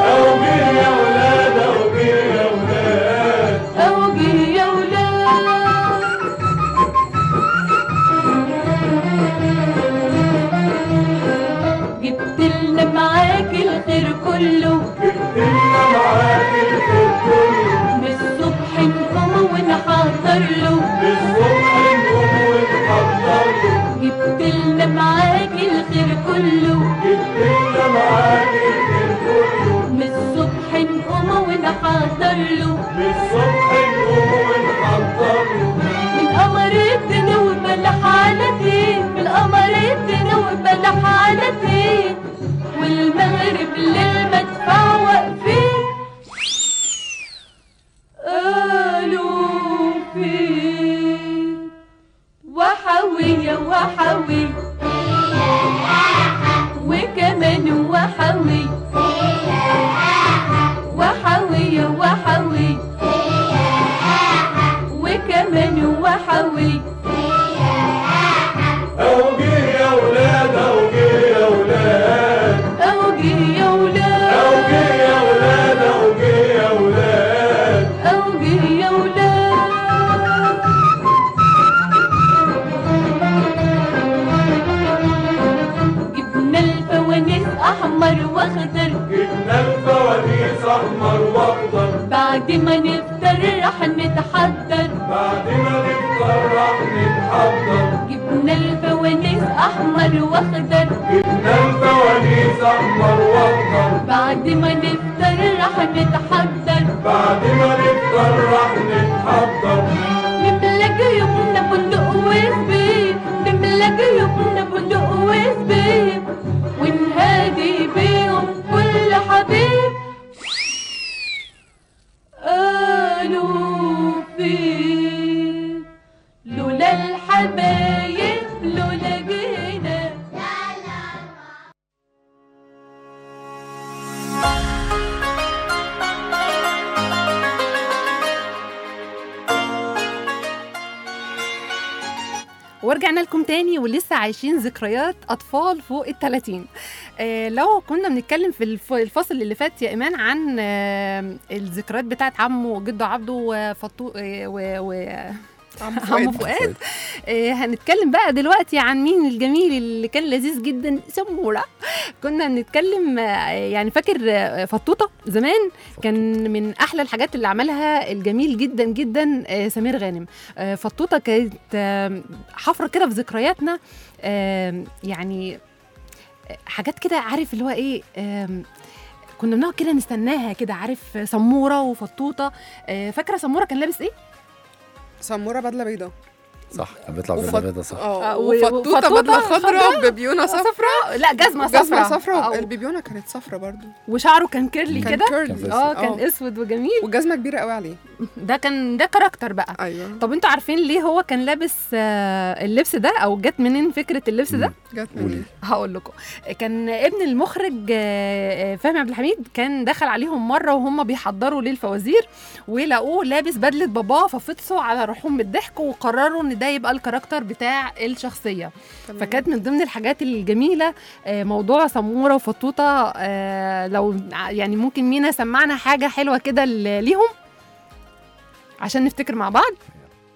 جبت لنا معاك الخير كله من الصبح نقوم ونحضر له جبت لنا معاك الخير كله من الصبح نقوم ونحضر له من قمر الدنيا وبلح على فين من قمر الدنيا وبلح على فين والمغرب للمدفع واقفين قالوا فين وحوية وحوي وكمان وحوي وحوية وحوي وكمان وحوي اهو جه يا ولاد اهو جه يا ولاد جبنا الفوانيس احمر واخضر بعد ما نفطر رح نتحضر جبنا الفوانيس احمر واخضر بعد ما نفطر رح نتحضر نملى جيوبنا بندق وزبيب نملى جيوبنا بندق وزبيب ونهادي بيهم كل حبيب قالوا فين لولا الحبايب لولا جينا ورجعنا لكم تاني ولسه عايشين ذكريات اطفال فوق ال 30 آه لو كنا بنتكلم في الف- الفصل اللي فات يا ايمان عن آه الذكريات بتاعت عمه وجده عبده وفطو آه و, و عمو فؤاد آه هنتكلم بقى دلوقتي عن مين الجميل اللي كان لذيذ جدا سموره كنا بنتكلم آه، يعني فاكر آه، فطوطه زمان كان من احلى الحاجات اللي عملها الجميل جدا جدا آه، سمير غانم آه، فطوطه كانت آه، حفره كده في ذكرياتنا آه، يعني آه، حاجات كده عارف اللي هو ايه آم، كنا بنقعد كده نستناها كده عارف سموره وفطوطه آه، فاكره سموره كان لابس ايه سموره بدله بيضاء صح كان بيطلع وفط- بدله بيضه صح اه آه، و- وفطوطه وفطوطة بدله خضراء خضراء ببيونه صفراء صفراء لا جزمه جزمه صفراء صفراء آه، البيبيونه كانت صفراء برضو وشعره كان كيرلي كان كده كان كيرلي اه كان آه. اسود وجميل وجزمه كبيره قوي عليه ده كان ده كاركتر بقى ايوه طب انتوا عارفين ليه هو كان لابس آه، اللبس ده او جت منين فكره اللبس ده جت قولي مني هقول لكم كان ابن المخرج آه، آه، فهمي عبد الحميد كان دخل عليهم مره وهم بيحضروا للفوازير ولقوه لابس بدله باباه ففطسوا على روحهم بالضحك وقرروا ان ده يبقى الكاركتر بتاع الشخصيه تمام. فكانت من ضمن الحاجات الجميله آه، موضوع سموره وفطوطه آه، لو ع- يعني ممكن مينا سمعنا حاجه حلوه كده ل- ليهم عشان نفتكر مع بعض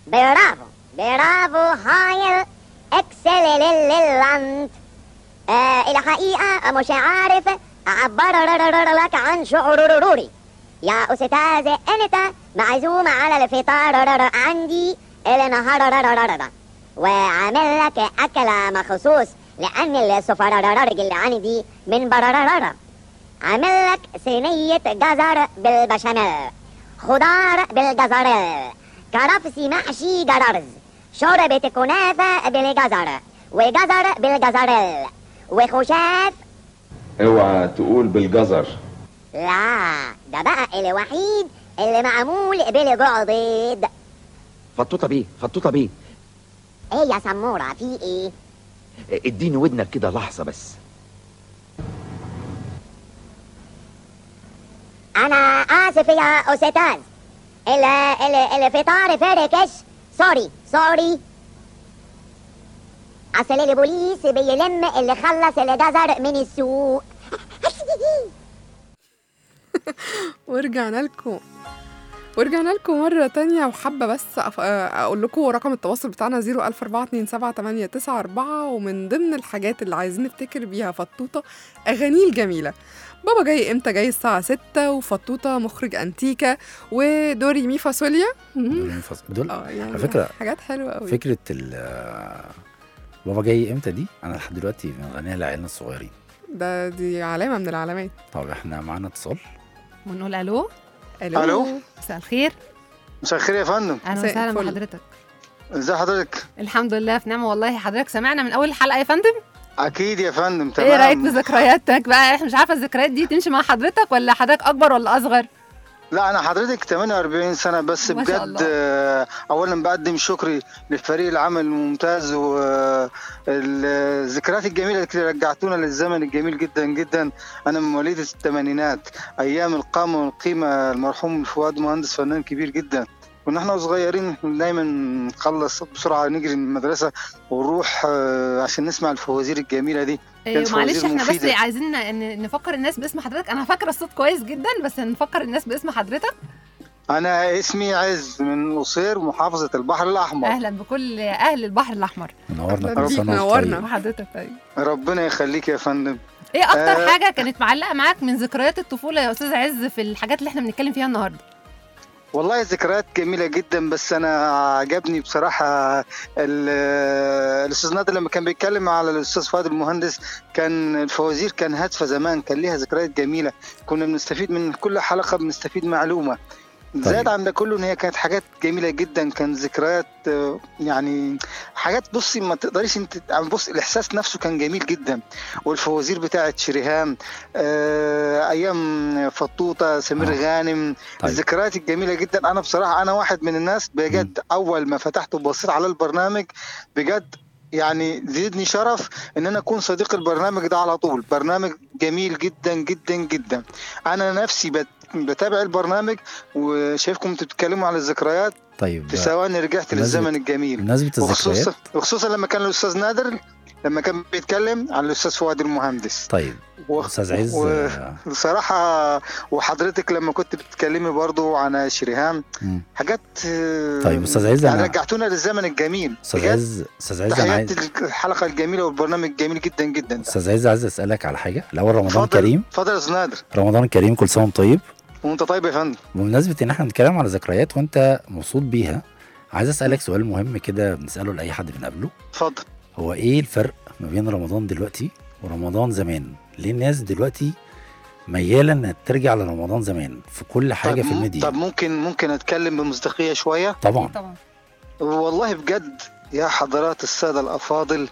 برافو برافو هايل اكسلنت آه الحقيقة مش عارف أعبر لك عن شعوري يا أستاذ أنت معزوم على الفطار عندي النهار وعامل لك أكلة مخصوص لأن السفرة اللي عندي من برررر عامل لك صينية جزر بالبشاميل خضار بالجزر كرفس محشي جررز شوربة كنافة بالجزر وجزر بالجزريل وخشاف اوعى تقول بالجزر لا ده بقى الوحيد اللي معمول بالجوع بيض فطوطه بيه فطوطه بيه ايه يا سمورة في ايه اديني ودنك كده لحظه بس انا اسف يا استاذ ال ال الفطار فركش سوري سوري اصل البوليس بيلم اللي خلص الجزر من السوق ورجعنا لكم ورجعنا لكم مرة تانية وحابة بس أف- أقول لكم رقم التواصل بتاعنا 014278994 ومن ضمن الحاجات اللي عايزين نفتكر بيها فطوطة أغانيه الجميلة بابا جاي امتى جاي الساعة 6 وفطوطة مخرج أنتيكا ودوري مي فاصوليا دول منفصل- دول اه يعني على فكرة حاجات حلوة قوي فكره ال بابا جاي امتى دي انا لحد دلوقتي بنغنيها لعيالنا الصغيرين ده دي علامة من العلامات طب احنا معانا اتصال ونقول الو الو ألو. مساء الخير مساء الخير يا فندم اهلا مساء وسهلا الفل. بحضرتك ازي حضرتك الحمد لله في نعمه والله حضرتك سمعنا من اول حلقه يا فندم اكيد يا فندم تمام ايه رايك بذكرياتك بقى احنا مش عارفه الذكريات دي تمشي مع حضرتك ولا حضرتك اكبر ولا اصغر لا انا حضرتك 48 سنه بس ما شاء بجد الله. آه، اولا بقدم شكري لفريق العمل الممتاز والذكريات الجميله اللي رجعتونا للزمن الجميل جدا جدا انا من مواليد الثمانينات ايام القامه والقيمه المرحوم فؤاد مهندس فنان كبير جدا كنا احنا صغيرين دايما نخلص بسرعه نجري من المدرسه ونروح آه، عشان نسمع الفوازير الجميله دي إيه كانت معلش فوازير احنا بس مفيدة. عايزين ن- نفكر الناس باسم حضرتك انا فاكره الصوت كويس جدا بس نفكر الناس باسم حضرتك انا اسمي عز من قصير محافظه البحر الاحمر اهلا بكل اهل البحر الاحمر منورنا أهلا كل بيك، سنه وانت نورنا. طيب. وحضرتك طيب ربنا يخليك يا فندم ايه اكتر آه. حاجه كانت معلقه معاك من ذكريات الطفوله يا استاذ عز في الحاجات اللي احنا بنتكلم فيها النهارده والله ذكريات جميلة جدا بس أنا عجبني بصراحة ال- الأستاذ نادر لما كان بيتكلم على الأستاذ فؤاد المهندس كان الفوازير كان هادفة زمان كان ليها ذكريات جميلة كنا بنستفيد من كل حلقة بنستفيد معلومة زائد عن ده كله ان هي كانت حاجات جميله جدا كان ذكريات آه، يعني حاجات بصي ما تقدريش انت يعني بص الاحساس نفسه كان جميل جدا والفوازير بتاعت شريهان آه، ايام فطوطه سمير آه. غانم طيب. الذكريات الجميله جدا انا بصراحه انا واحد من الناس بجد اول ما فتحت وبصيت على البرنامج بجد يعني زيدني شرف ان انا اكون صديق البرنامج ده على طول برنامج جميل جدا جدا جدا انا نفسي بت- بتابع البرنامج وشايفكم انتوا بتتكلموا على الذكريات طيب في ثواني رجعت بمناسبة- للزمن الجميل بمناسبه وخصوصا الذكريات وخصوصا لما كان الاستاذ نادر لما كان بيتكلم عن الاستاذ فؤاد المهندس طيب و- استاذ عز و- آه، بصراحة وحضرتك لما كنت بتتكلمي برضو عن شريهان مم. حاجات آه، طيب، أستاذ عز، يعني أنا- رجعتنا للزمن الجميل استاذ بجد عز استاذ عز انا عايز تحياتي الحلقة الجميلة والبرنامج الجميل جدا جدا ده. استاذ عز عايز اسالك على حاجه الاول رمضان اتفضل كريم اتفضل يا استاذ نادر رمضان كريم كل سنه وانت طيب وانت طيب يا فندم بمناسبه ان احنا بنتكلم على ذكريات وانت مبسوط بيها عايز اسالك سؤال مهم كده بنساله لاي حد بنقابله اتفضل هو ايه الفرق ما بين رمضان دلوقتي ورمضان زمان ليه الناس دلوقتي مياله انها ترجع لرمضان زمان في كل حاجه طب في م- الميديا طب ممكن ممكن اتكلم بمصداقية شوية طبعا طبعا والله بجد يا حضرات السادة الأفاضل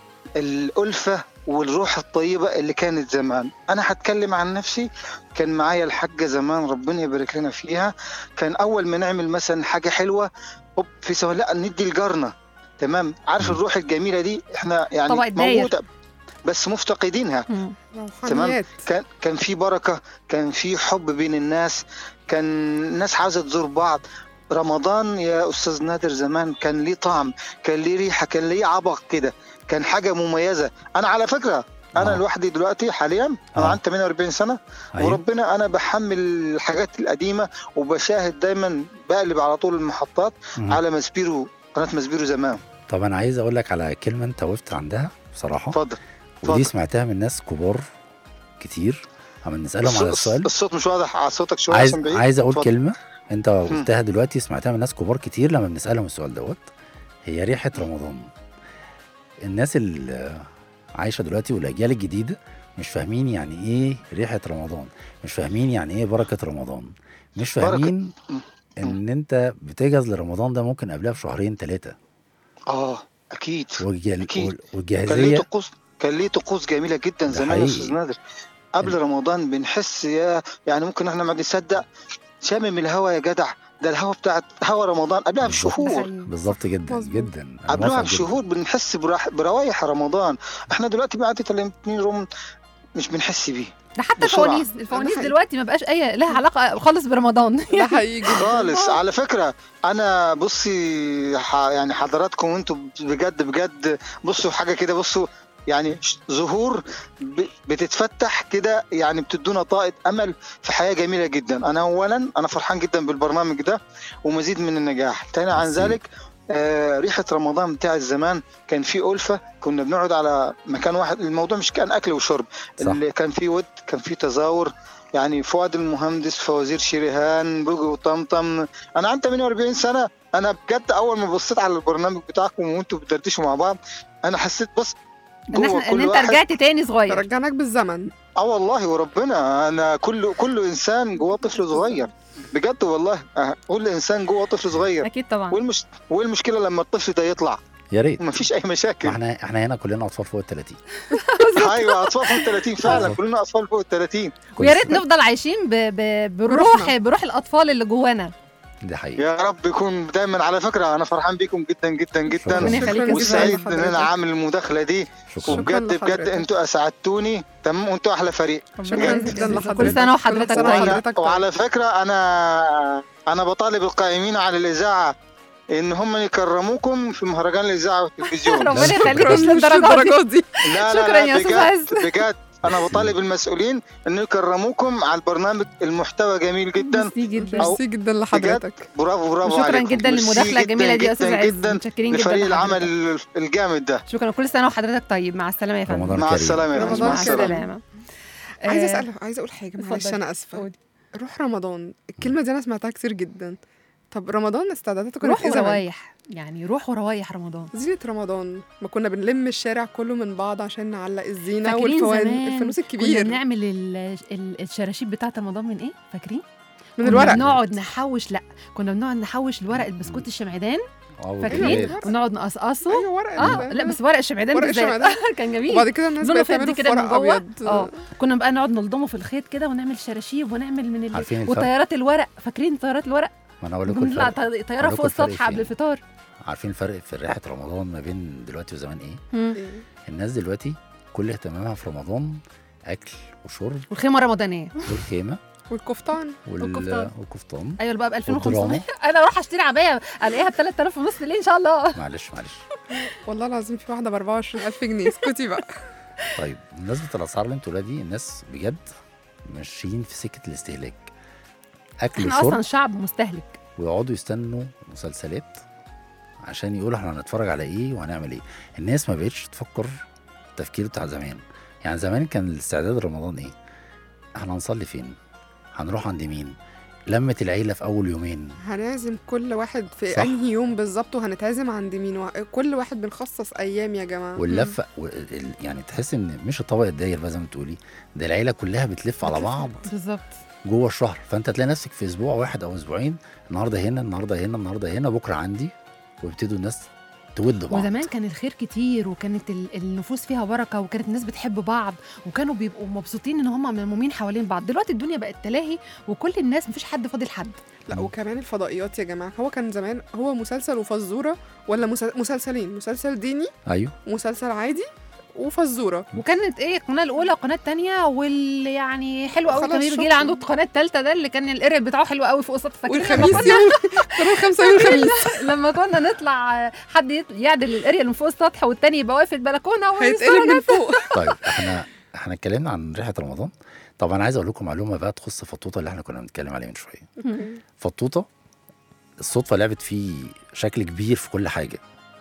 الألفة والروح الطيبة اللي كانت زمان أنا هتكلم عن نفسي كان معايا الحاجة زمان ربنا يبارك لنا فيها كان أول ما نعمل مثلا حاجة حلوة هوب في سوا لا ندي لجارنا تمام عارف مم. الروح الجميلة دي احنا يعني طبق الداير. موجودة بس مفتقدينها مم. روحانيات كان كان في بركه كان في حب بين الناس كان الناس عايزه تزور بعض رمضان يا استاذ نادر زمان كان ليه طعم كان ليه ريحه كان ليه عبق كده كان حاجه مميزه انا على فكره انا آه. لوحدي دلوقتي حاليا انا آه. عندي 48 سنه أيوة. وربنا انا بحمل الحاجات القديمه وبشاهد دايما بقلب على طول المحطات مم. على مسبيرو قناه مسبيرو زمان طب انا عايز اقول لك على كلمه انت وقفت عندها بصراحه اتفضل ودي اتفضل. سمعتها من ناس كبار كتير اما نسالهم على الصوت, السؤال الصوت مش واضح على صوتك شويه عايز عشان بعيد عايز اقول اتفضل. كلمه انت قلتها دلوقتي سمعتها من ناس كبار كتير لما بنسالهم السؤال دوت هي ريحه رمضان الناس اللي عايشه دلوقتي والاجيال الجديده مش فاهمين يعني ايه ريحه رمضان مش فاهمين يعني ايه بركه رمضان مش بركة. فاهمين ان انت بتجهز لرمضان ده ممكن قبلها بشهرين ثلاثه اه اكيد والجل... أكيد. وال- كان ليه والجاهزيه طقوس كان ليه طقوس جميله جدا ده زمان يا حقيقي. استاذ نادر قبل رمضان بنحس يا يعني ممكن احنا ما نصدق شامم الهوا يا جدع ده الهوا بتاع هوا رمضان قبلها بشهور بالظبط جدا جدا أنا قبلها موافق جداً. بشهور بنحس براح- بروايح رمضان احنا دلوقتي بعد 30 يوم مش بنحس بيه ده حتى بسرعة. الفوانيس الفوانيس دلوقتي ما بقاش اي لها علاقه خالص برمضان ده حقيقي خالص على فكره انا بصي ح... يعني حضراتكم انتوا بجد بجد بصوا حاجه كده بصوا يعني ش- زهور ب... بتتفتح كده يعني بتدونا طاقه امل في حياه جميله جدا انا اولا انا فرحان جدا بالبرنامج ده ومزيد من النجاح تاني عن ميرسي. ذلك آه ريحه رمضان بتاع الزمان كان في ألفة كنا بنقعد على مكان واحد الموضوع مش كان اكل وشرب صح. اللي كان في ود كان في تزاور يعني فؤاد المهندس فوزير شريهان بوجي وطمطم انا عندي 48 سنه انا بجد اول ما بصيت على البرنامج بتاعكم وانتوا بتدردشوا مع بعض انا حسيت بص ان جوه احنا ان كل انت واحد رجعت تاني صغير رجعناك بالزمن اه والله وربنا انا كل كل انسان جواه طفل صغير بجد والله آه، كل انسان جواه طفل صغير اكيد طبعا والمش... والمشكله لما الطفل ده يطلع يا ريت مفيش اي مشاكل ما احنا احنا هنا كلنا اطفال فوق ال 30 ايوه اطفال فوق ال 30 فعلا بالظبط. كلنا اطفال فوق ال 30 ويا ريت نفضل عايشين ب... ب... بروح بروحنا. بروح الاطفال اللي جوانا دي حقيقة يا رب يكون دايما على فكره انا فرحان بيكم جدا جدا جدا ربنا يخليك يا أستاذ وسعيد ان انا لحضرتك. عامل المداخله دي شكرا وبجد بجد لحضرتك. انتوا اسعدتوني تمام وانتوا احلى فريق شكرا بجد. جدا لحضرتك كل سنه وحضرتك كل سنة طيب وحضرتك طيب. وعلى فكره انا انا بطالب القائمين على الاذاعه ان هم يكرموكم في مهرجان الاذاعه والتلفزيون ربنا يخليك شكرا مش مش للدرجه دي للدرجات دي لا لا شكرا لا يا أستاذ بجد عز. بجد انا بطالب المسؤولين انه يكرموكم على البرنامج المحتوى جميل جدا ميرسي جدا ميرسي جدا لحضرتك برافو برافو وشكرا عليكم. جدا ميرسي للمداخله جداً الجميله دي يا جداً استاذ عز جدا متشكرين جدا لفريق لحضرتك. العمل الجامد ده شكرا كل سنه وحضرتك طيب مع السلامه يا فندم رمضان مع كريم السلامه يا رمضان فندم. مع مع السلامه السلامه عايزه آه، اسال عايزه اقول حاجه معلش اتفضل. انا اسفه قولي. روح رمضان الكلمه دي انا سمعتها كتير جدا طب رمضان استعداداته كانت روح ايه زمان وروايح يعني روح وروايح رمضان زينة رمضان ما كنا بنلم الشارع كله من بعض عشان نعلق الزينة فاكرين والفوان زمان الفانوس كنا الكبير بنعمل ال- ال- الشراشيب بتاعه رمضان من ايه فاكرين من كنا الورق بنقعد نحوش لا كنا بنقعد نحوش الورق البسكوت الشمعدان اه فاكرين والجلاد. ونقعد نقصقصه ايوه ورق اه ال- لا بس ورق الشمعدان ورق بالذات الشمعدان. كان جميل وبعد كده الناس لونه بقت تعمله فضي في كده من ورق جوه ابيض اه كنا بقى نقعد نلضمه في الخيط كده ونعمل شراشيب ونعمل من ال... عارفين الفرق؟ وطيارات الورق فاكرين طيارات الورق ما انا اقول لكم بنطلع الفرق طي- طياره أقول فوق لكم الفرق السطح قبل فين؟ الفطار عارفين الفرق في ريحه رمضان ما بين دلوقتي وزمان ايه مم. الناس دلوقتي كل اهتمامها في رمضان اكل وشرب والخيمه الرمضانيه والخيمه والكفتان وال... والكفتان. والكفتان ايوه بقى ب 2500 والدراما. انا اروح اشتري عبايه الاقيها ب 3000 ونص ليه ان شاء الله معلش معلش والله العظيم في واحدة ب 24000 جنيه اسكتي بقى طيب بمناسبه الاسعار اللي انتوا قولها دي الناس بجد ماشيين في سكه الاستهلاك اكل احنا اصلا وشرب شعب مستهلك ويقعدوا يستنوا مسلسلات عشان يقولوا احنا هنتفرج على ايه وهنعمل ايه الناس ما بقتش تفكر التفكير بتاع زمان يعني زمان كان الاستعداد رمضان ايه احنا هنصلي فين هنروح عند مين لمة العيلة في أول يومين هنعزم كل واحد في صح. انهي يوم بالظبط وهنتعزم عند مين وه- كل واحد بنخصص ايام يا جماعه واللفة و- ال- يعني تحس إن مش الطبق الداير بقى زي ما تقولي ده العيلة كلها بتلف على بعض بالظبط جوه الشهر فأنت تلاقي نفسك في أسبوع واحد أو أسبوعين النهاردة هنا النهاردة هنا النهاردة هنا بكرة عندي ويبتدوا الناس تود بعض وزمان كان الخير كتير وكانت ال- النفوس فيها بركه وكانت الناس بتحب بعض وكانوا بيبقوا مبسوطين ان هم ملمومين حوالين بعض دلوقتي الدنيا بقت تلاهي وكل الناس مفيش حد فاضل حد لا وكمان الفضائيات يا جماعه هو كان زمان هو مسلسل وفزوره ولا مسل- مسلسلين مسلسل ديني أيوه ومسلسل عادي وفزوره وكانت ايه القناه الاولى والقناه الثانيه واللي يعني حلو قوي خلاص كمان الجيل شكراً. عنده القناه الثالثه ده اللي كان الاريال بتاعه حلو قوي فوق السطح فاكرين لما والخميس كنا- يوم قناه الخمسه يوم الخميس لما كنا نطلع حد يط- يعدل الاريال من فوق السطح والتاني يبقى واقف في البلكونه هيتقلب من فوق طيب احنا احنا اتكلمنا عن ريحه رمضان طب انا عايز اقول لكم معلومه بقى تخص فطوطه اللي احنا كنا بنتكلم عليه من شويه فطوطه الصدفه لعبت فيه شكل كبير في كل حاجه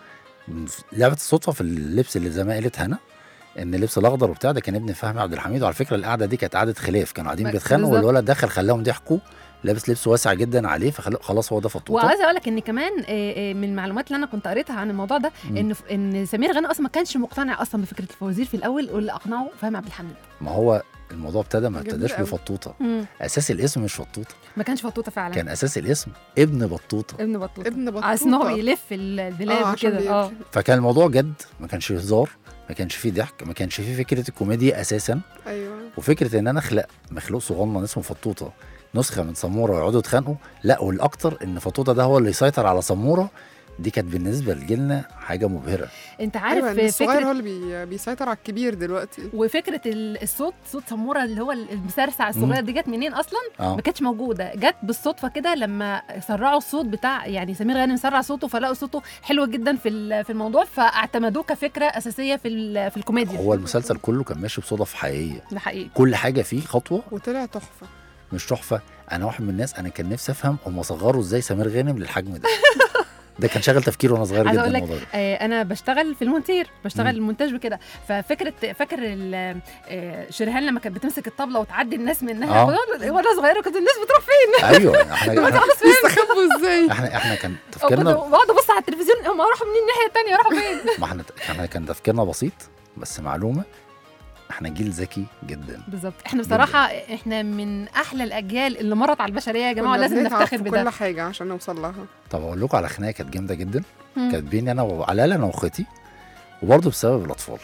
لعبت الصدفه في اللبس اللي زي ما قالت هنا ان اللبس الاخضر وبتاع ده كان ابن فهمي عبد الحميد وعلى فكره القعده دي كانت قعده خلاف كانوا قاعدين بس بيتخانقوا بالظبط. والولد دخل خلاهم ضحكوا لابس لبس واسع جدا عليه فخلاص هو ده فطوطه وعايزه اقول لك ان كمان آه، آه، من المعلومات اللي انا كنت قريتها عن الموضوع ده مم. ان ان سمير غانم اصلا ما كانش مقتنع اصلا بفكره الفوازير في الاول واللي اقنعه فهمي عبد الحميد ما هو الموضوع ابتدى ما جميل ابتداش قوي. بفطوطه مم. اساس الاسم مش فطوطه ما كانش فطوطه فعلا كان اساس الاسم ابن بطوطه ابن بطوطه ابن بطوطه عايز ان هو يلف البلاد اه عشان وكده اه بيمشي. فكان الموضوع جد ما كانش هزار ما كانش فيه ضحك ما كانش فيه فكره الكوميديا اساسا ايوه وفكره ان انا اخلق مخلوق صغنن اسمه فطوطه نسخه من سموره ويقعدوا يتخانقوا لا والاكتر ان فطوطه ده هو اللي يسيطر على سموره دي كانت بالنسبه لجيلنا حاجه مبهره انت عارف ايوه إن الصغير هو فكره اللي بي... بيسيطر على الكبير دلوقتي وفكره ال- الصوت صوت سموره اللي هو المسرسع الصغير دي جت منين اصلا اه ما كانتش موجوده جت بالصدفه كده لما سرعوا الصوت بتاع يعني سمير غانم سرع صوته فلقوا صوته حلو جدا في ال- في الموضوع فاعتمدوه كفكره اساسيه في ال- في الكوميديا هو المسلسل كله كان ماشي بصدف حقيقيه ده حقيقي كل حاجه فيه خطوه وطلع تحفه مش تحفه انا واحد من الناس انا كان نفسي افهم هم صغروا ازاي سمير غانم للحجم ده ده كان شاغل تفكيري وانا صغير عايزه جدا اقول لك الموضوع ده آه انا بشتغل في المونتير بشتغل مم. المونتاج وكده ففكره فاكر ال- آه، شريهان لما كانت بتمسك الطبله وتعدي الناس منها آه. وانا وأنا صغيره كنت الناس بتروح فين ايوه احنا احنا يستخبوا ازاي احنا, احنا كان وكنت تفكيرنا بقعد ابص على التلفزيون هم راحوا منين الناحيه الثانيه راحوا فين ما احنا احنا كان تفكيرنا بسيط بس معلومه احنا جيل ذكي جدا بالظبط احنا بصراحه احنا من احلى الاجيال اللي مرت على البشريه يا جماعه كنا لازم بنتعب نفتخر في بده كل حاجه عشان نوصل لها طب اقول لكم على خناقه كانت جامده جدا مم. كانت بيني انا وعلى الاقل انا واخواتي وبرضه بسبب الاطفال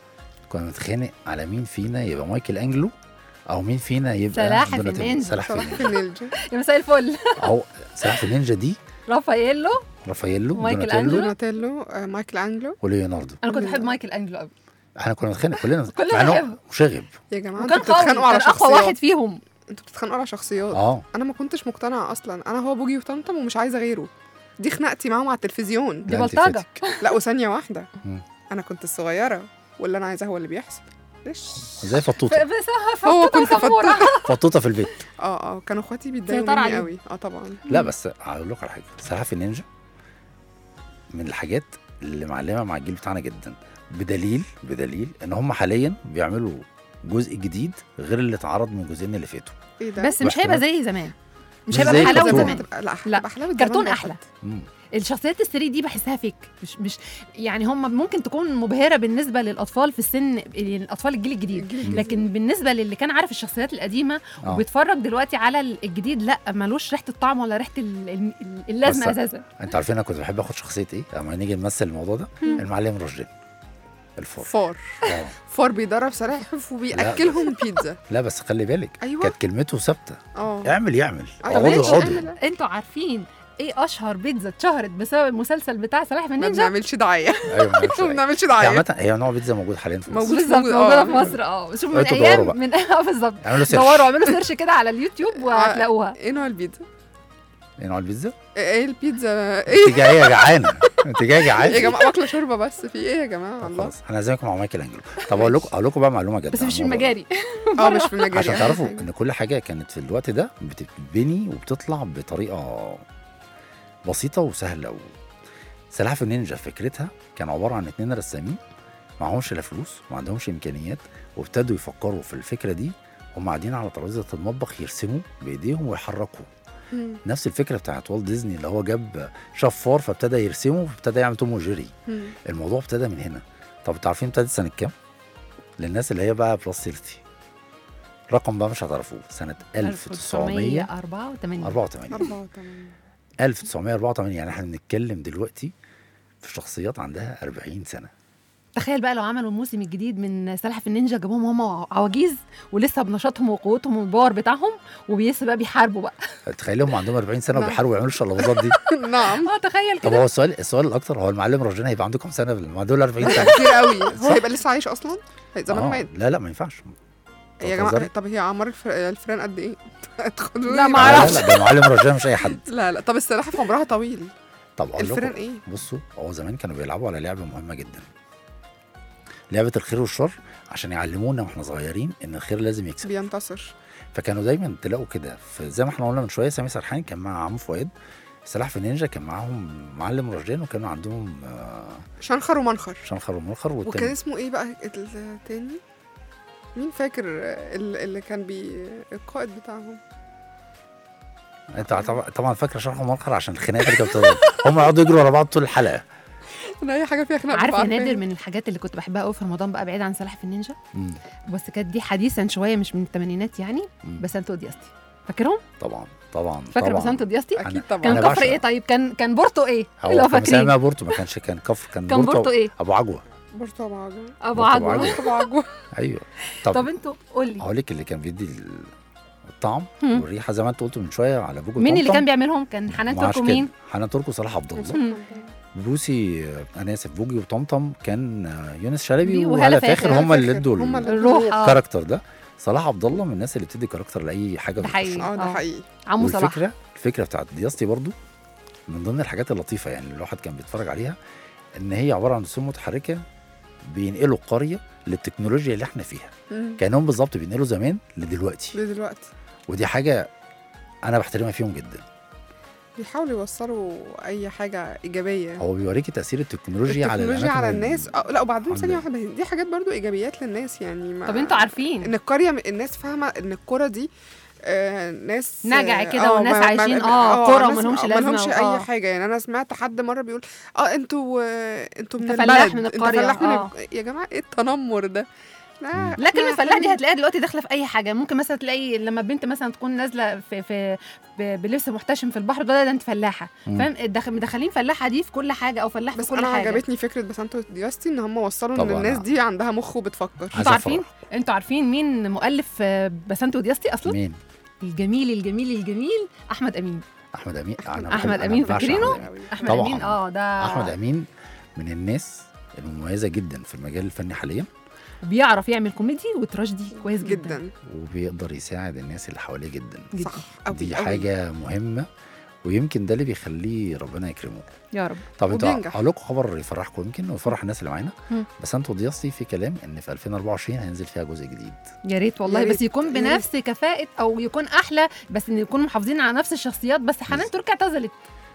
كنا بنتخانق على مين فينا يبقى مايكل انجلو او مين فينا يبقى سلاحف دوناتيلو. النينجا. سلاحف صراحه النينجا في النينجا يا مساء الفل او سلاحف النينجا دي رافاييلو رافاييلو مايكل دوناتيلو أنجلو. دوناتيلو آه، مايكل انجلو وليوناردو انا كنت بحب مايكل انجلو قوي احنا كنا بنتخانق كلنا كلنا مع إنه بنحبه. مشاغب يا جماعه وكان انتوا قوي بتتخانقوا على كان اقوى واحد شخصيات فيهم انتوا بتتخانقوا على شخصيات اه انا ما كنتش مقتنعه اصلا انا هو بوجي وطمطم ومش عايزه غيره دي خناقتي معاهم على التلفزيون دي لا، أنت بلطجة. فاتك. لا وثانيه واحده مم. انا كنت الصغيره واللي انا عايزاه هو اللي بيحصل ليش زي فطوطه ف- بس هو فطوطة كنت وسمورة. فطوطه في البيت اه اه كانوا اخواتي بيتضايقوا سيطرة مني عليه. قوي اه طبعا لا بس هقول لكم على حاجه سلاحف النينجا من الحاجات اللي معلمه مع الجيل بتاعنا جدا بدليل بدليل ان هم حاليا بيعملوا جزء جديد غير اللي اتعرض من الجزئين اللي فاتوا ايه ده بس مش هيبقى زي زمان مش مش هيبقى زي بحلاوه الكرتون. زمان لا لا، لا حلاوه كرتون زمان أحلى. راحت. مم. الشخصيات الثري دي بحسها فيك مش مش يعني هم ممكن تكون مبهره بالنسبه للاطفال في السن الاطفال الجيل الجديد الجيل الجديد. لكن بالنسبه للي كان عارف الشخصيات القديمه آه. وبيتفرج دلوقتي على الجديد لا ملوش ريحه الطعم ولا ريحه ال- ال- اللازمه بس- اساسا انت عارفين انا كنت بحب اخد شخصيه ايه لما نيجي نمثل الموضوع ده المعلم رشدي الفار فار آه. فار بيدرب سلاحف وبياكلهم بيتزا لا بس خلي بالك أيوة. كانت كلمته ثابته اه اعمل يعمل أيوة، اقعدوا ماشي، اقعدوا اعمل. انتوا عارفين ايه اشهر بيتزا اتشهرت بسبب المسلسل بتاع سلاحف ما النينجا بنعملش دعايه ايوه ما ما بنعملش هي دعايه عامة هي نوع بيتزا موجود حاليا في مصر موجود. بالظبط موجود، موجوده آه. في مصر اه شوفوا من انتوا دوروا ايام بقى. من اه بالظبط اعملوا سيرش دوروا اعملوا سيرش كده على اليوتيوب وهتلاقوها ايه نوع البيتزا؟ ايه نوع البيتزا؟ ايه البيتزا ايه انت جايه جعانه انت جايه جعانه يا جماعه واكله شوربه بس في ايه يا جماعه الله خلاص انا هزيكم مع مايكل انجلو طب اقول لكم اقول لكم بقى معلومه جد بس عن مش في الموضوع ده. المجاري اه مش في المجال عشان تعرفوا ان كل حاجه كانت في الوقت ده بتتبني وبتطلع بطريقه بسيطه وسهله و... سلاحف النينجا فكرتها كان عباره عن اتنين رسامين معهمش لا فلوس وما عندهمش امكانيات وابتدوا يفكروا في الفكره دي هم قاعدين على ترابيزه المطبخ يرسموا بايديهم ويحركوا مم. نفس الفكره بتاعت والت ديزني اللي هو جاب شاف فار فابتدى يرسمه فابتدى يعمل توم وجيري مم. الموضوع ابتدى من هنا طب انتوا عارفين ابتدت سنه كام؟ للناس اللي هي بقى بلس 30 رقم بقى مش هتعرفوه سنه 1984 1984 84 1984 يعني احنا بنتكلم دلوقتي في شخصيات عندها 40 سنه تخيل بقى لو عملوا الموسم الجديد من سلاحف النينجا جابوهم هم عواجيز ولسه بنشاطهم وقوتهم والباور بتاعهم وبيسا بقى بيحاربوا بقى تخيلهم عندهم 40 سنه نعم. وبيحاربوا يعملوا الشلبازات دي نعم اه تخيل طب كده هو السؤال السؤال الاكتر هو المعلم رجان هيبقى عنده كام سنه ما دول 40 سنه كتير قوي هو هيبقى لسه عايش اصلا زمان آه، مات لا لا ما ينفعش يا جماعه طب هي اعمار الفر- الفئران قد ايه؟ تاخدوني لا، ما بقى. لا أعرفش. لا ده معلم رجان مش اي حد لا لا طب السلاحف عمرها طويل طب اقول الفئران لكم ايه؟ بصوا هو زمان كانوا بيلعبوا على لعبه مهمه جدا لعبه الخير والشر عشان يعلمونا واحنا صغيرين ان الخير لازم يكسب بينتصر فكانوا دايما تلاقوا كده في- زي ما احنا قلنا من شويه سامي سرحان كان مع عمرو فؤاد سلاحف النينجا كان معاهم معلم رجان وكانوا عندهم آه، شنخر ومنخر شنخر ومنخر وكان والتاني اسمه ايه بقى التاني؟ مين فاكر ال- اللي كان بي القائد بتاعهم؟ انت طبعا- طبعا فاكره شنخر ومنخر عشان الخناقات اللي كانت بتضرب. هم يقعدوا يجروا ورا بعض طول الحلقه انا اي حاجه فيها خناقه عارف يا ببقى نادر عارفاها. من الحاجات اللي كنت بحبها قوي في رمضان بقى بعيد عن سلاحف النينجا مم. بس كانت دي حديثا شويه مش من الثمانينات يعني مم. بسنت ودياستي فاكرهم؟ طبعا طبعا فاكر طبعا بسنت ودياستي؟ اكيد أنا- طبعا كان أنا كفر بعشق- ايه طيب كان كان بورتو ايه؟ هو لو كان فاكرين مسمى بورتو ما كانش كان كفر كان, كان بورتو ايه؟ ابو عجوه برضه ابو عجوه ابو بورتو عجوه عجوة. ابو عجوه ايوه طب, طب انتوا قول لي هقول لك اللي كان بيدي ال- الطعم مم. والريحه زي ما انت قلت من شويه على بوجو مين اللي طمطم. كان بيعملهم؟ كان حنان ما عادش تركو كده. مين؟ حنان تركو وصلاح عبد الله مم. بوسي آه، انا اسف بوجي وطمطم كان آه، يونس شلبي بي وهلا وهالة فاخر فاخر. هم اللي ادوا هم اللي الروح اه الكاركتر ده صلاح عبد الله من الناس اللي بتدي كاركتر لاي حاجه ده بتخش. حقيقي اه ده آه. حقيقي عمو صلاح والفكره الفكره بتاعت دياستي برضو من ضمن الحاجات اللطيفه يعني الواحد كان بيتفرج عليها ان هي عباره عن رسوم متحركه بينقلوا القريه للتكنولوجيا اللي احنا فيها مم. كانهم بالظبط بينقلوا زمان لدلوقتي دلوقتي ودي حاجه انا بحترمها فيهم جدا بيحاولوا يوصلوا اي حاجه ايجابيه هو بيوريكي تاثير التكنولوجيا على التكنولوجيا الأماكن على ال- الناس اه لا وبعدين عند- ثانيه واحده دي حاجات برضو ايجابيات للناس يعني ما طب انتوا عارفين ان القريه الناس فاهمه ان الكره دي آه ناس نجع آه، كده آه، والناس ما- ما- عايشين ما- اه كرة ناس وملهمش ما لازمة لهمش آه. اي حاجه يعني انا سمعت حد مره بيقول اه انتوا آه انتوا من انت فلاح البلد من انت القرية، فلاح من آه. الق- يا جماعه ايه التنمر ده لا لا كلمة إحنا فلاح دي حلو. هتلاقيها دلوقتي داخلة في أي حاجة ممكن مثلا تلاقي لما بنت مثلا تكون نازلة في في ب- بلبس محتشم في البحر ده ده انت فلاحة مم. فاهم الدخ- مدخلين فلاحة دي في كل حاجة أو فلاح في بس كل انا حاجة عجبتني فكره بسانتو دياستي ان هم وصلوا ان طبعاً. الناس دي عندها مخ وبتفكر عايز انتوا عارفين أفرح. انتوا عارفين مين مؤلف آه، بسنتو دياستي أصلا مين الجميل الجميل الجميل أحمد أمين احمد امين أنا أحمد أنا أمين بعشق فاكرينه؟ أحمد أمين. أحمد طبعاً. أمين اه ده احمد امين من الناس المميزه جدا في المجال الفني حاليا بيعرف يعمل كوميدي وتراجيدي كويس جدا, جدا وبيقدر يساعد الناس اللي حواليه جدا جدا. صح قوي دي قوي. حاجه مهمه ويمكن ده اللي بيخليه ربنا يكرمه يا رب طب انتوا وبينجح. اقول لكم خبر يفرحكم يمكن ويفرح الناس اللي معانا مم. بس انتوا ضياستي في كلام ان في 2024 هينزل فيها جزء جديد يا ريت والله يا بس ريت، يكون يا ريت. بنفس كفاءة أو يكون أحلى بس إن يكونوا محافظين على نفس الشخصيات بس حنان بس. تركي اعتزلت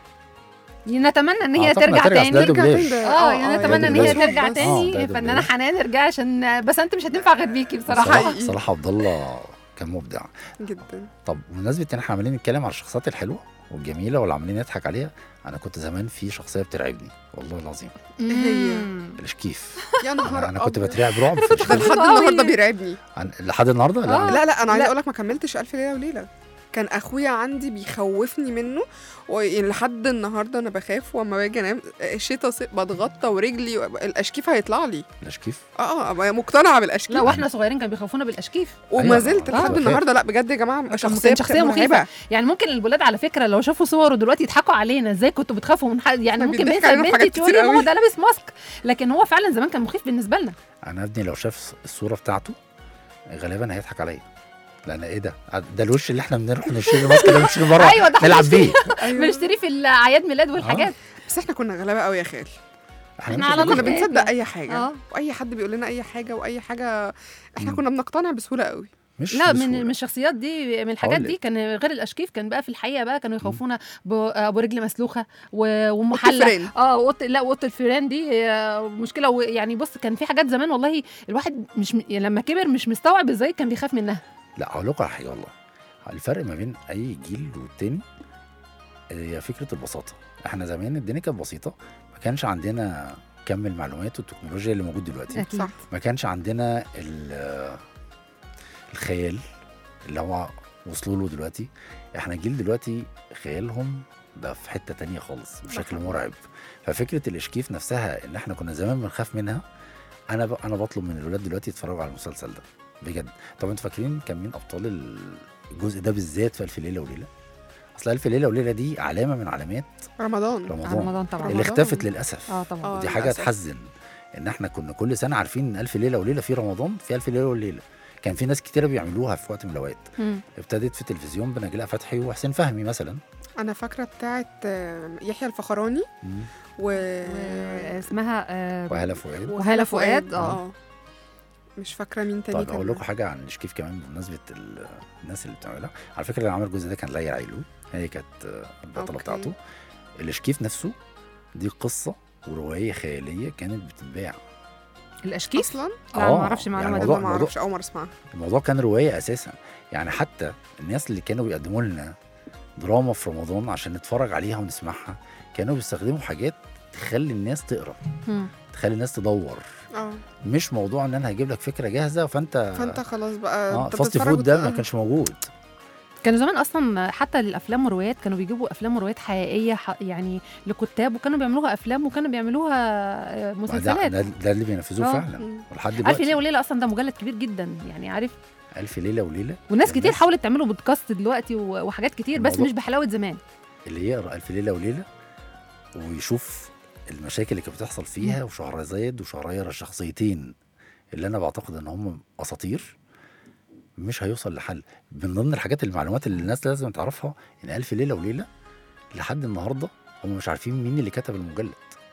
نتمنى ان هي أعتقد ترجع هترجع، أصل ده تاني دوبلاج. اه يعني نتمنى ان هي دوبلاج. ترجع بس. آه، تاني ده فنانه دوبلاج. حنان ارجع عشان بس انت مش هتنفع غير بيكي بصراحه صلاح, حقيقي. صلاح عبد الله كان مبدع جدا طب بمناسبه ان احنا عمالين نتكلم على الشخصيات الحلوه والجميله واللي عمالين نضحك عليها انا كنت زمان في شخصيه بترعبني والله العظيم هي. مم. الاشكيف يا نهار انا, أنا كنت أبيض. بترعب رعب في ده الاشكيف لحد قوي. النهارده بيرعبني عن- لحد النهارده لا آه. لا لا انا عايزه لا. اقول لك ما كملتش الف ليله وليله كان اخويا عندي بيخوفني منه ويعني لحد النهارده انا بخاف واما باجي انام الشتا ص- بتغطى ورجلي الاشكيف هيطلع لي الاشكيف اه اه مقتنعه بالاشكيف لا واحنا صغيرين كانوا بيخوفونا بالاشكيف وما أيوة، زلت آه. لحد بخاف. النهارده لا بجد يا جماعه كان شخصيه شخصيه مخيفه مرعبة. يعني ممكن الولاد على فكره لو شافوا صوره دلوقتي يضحكوا علينا ازاي كنتوا بتخافوا من حد يعني كان ممكن بيضحك بنت علينا في بنتي حاجات تقولي كتير ماما قوي. ده لابس ماسك لكن هو فعلا زمان كان مخيف بالنسبه لنا انا ابني لو شاف الصوره بتاعته غالبا هيضحك عليا لان ايه ده ده الوش اللي احنا بنروح نشتري الماسك ده بنشتري بره أيوة، ده نلعب بيه أيوة. بنشتري في الاعياد ميلاد والحاجات بس احنا كنا غلابه قوي يا خال إحنا مش على بنقول كنا الله كده. بنصدق اي حاجه اه واي حد بيقول لنا اي حاجه واي حاجه احنا مم. كنا بنقتنع بسهوله قوي مش لا بسهولة. من من الشخصيات دي من الحاجات هقولك. دي كان غير الاشكيف كان بقى في الحقيقه بقى كانوا يخوفونا ب- ابو رجل مسلوخه و- ومحلى الفيران. اه وط... لا وط الفيران دي آه، مشكله و... يعني بص كان في حاجات زمان والله الواحد مش م... يعني لما كبر مش مستوعب ازاي كان بيخاف منها لا اقول لكم على حاجه والله الفرق ما بين اي جيل والتاني هي فكره البساطه احنا زمان الدنيا كانت بسيطه ما كانش عندنا كم المعلومات والتكنولوجيا اللي موجود دلوقتي اكيد صح ما كانش عندنا ال- الخيال اللي هو وصلوا له دلوقتي احنا جيل دلوقتي خيالهم بقى في حته تانية خالص بشكل حقيقي. مرعب ففكره الاشكيف نفسها ان احنا كنا زمان بنخاف منها انا ب... انا بطلب من الولاد دلوقتي يتفرجوا على المسلسل ده بجد طب انتوا فاكرين كان مين ابطال الجزء ده بالذات في الف ليله وليله اصل الف ليله وليله دي علامه من علامات رمضان رمضان, رمضان طبعا اللي اختفت للاسف اه طبعا آه، ودي حاجه للأسف. تحزن ان احنا كنا كل سنه عارفين ان الف ليله وليله في رمضان في الف ليله وليله كان في ناس كتيره بيعملوها في وقت من الاوقات مم. ابتدت في التلفزيون بنجلاء فتحي وحسين فهمي مثلا انا فاكره بتاعه آه، يحيى الفخراني مم. و... اسمها آه، وهلا فؤاد وهالة فؤاد، آه. مش فاكره مين تاني طيب كان اقول لكم حاجه عن شكيف كمان بمناسبه ال- الناس اللي بتعملها على فكره اللي عمل الجزء ده كان ليلى علوي هي كانت آه، البطله أوكي. بتاعته الشكيف نفسه دي قصه وروايه خياليه كانت بتتباع الاشكيف اصلا لا آه، ما اعرفش يعني المعلومه دي موضوع- ما اعرفش اول مره اسمعها الموضوع كان روايه اساسا يعني حتى الناس اللي كانوا بيقدموا لنا دراما في رمضان عشان نتفرج عليها ونسمعها كانوا بيستخدموا حاجات تخلي الناس تقرا مم. تخلي الناس تدور اه مش موضوع ان انا هجيب لك فكره جاهزه فانت فانت خلاص بقى اه أنت فاست بتتفرج فود ده وت- ما كانش موجود كانوا زمان اصلا حتى الافلام والروايات كانوا بيجيبوا افلام وروايات حقيقيه ح- يعني لكتاب وكانوا بيعملوها افلام وكانوا بيعملوها آه، ده, مسلسلات ده, ده اللي بينفذوه آه. فعلا مم. ولحد الف دلوقتي ليله وليله اصلا ده مجلد كبير جدا يعني عارف ألف ليلة وليلة وناس كتير الناس حاولت تعمله بودكاست دلوقتي و- وحاجات كتير بس الموضوع- مش بحلاوه زمان اللي يقرا ألف ليلة وليلة ويشوف المشاكل اللي كانت بتحصل فيها وشهرزاد وشهريار الشخصيتين اللي أنا بعتقد إن هم أساطير مش هيوصل لحل من ضمن الحاجات المعلومات اللي الناس لازم تعرفها إن ألف ليلة وليلة لحد النهاردة هم مش عارفين مين اللي كتب المجلد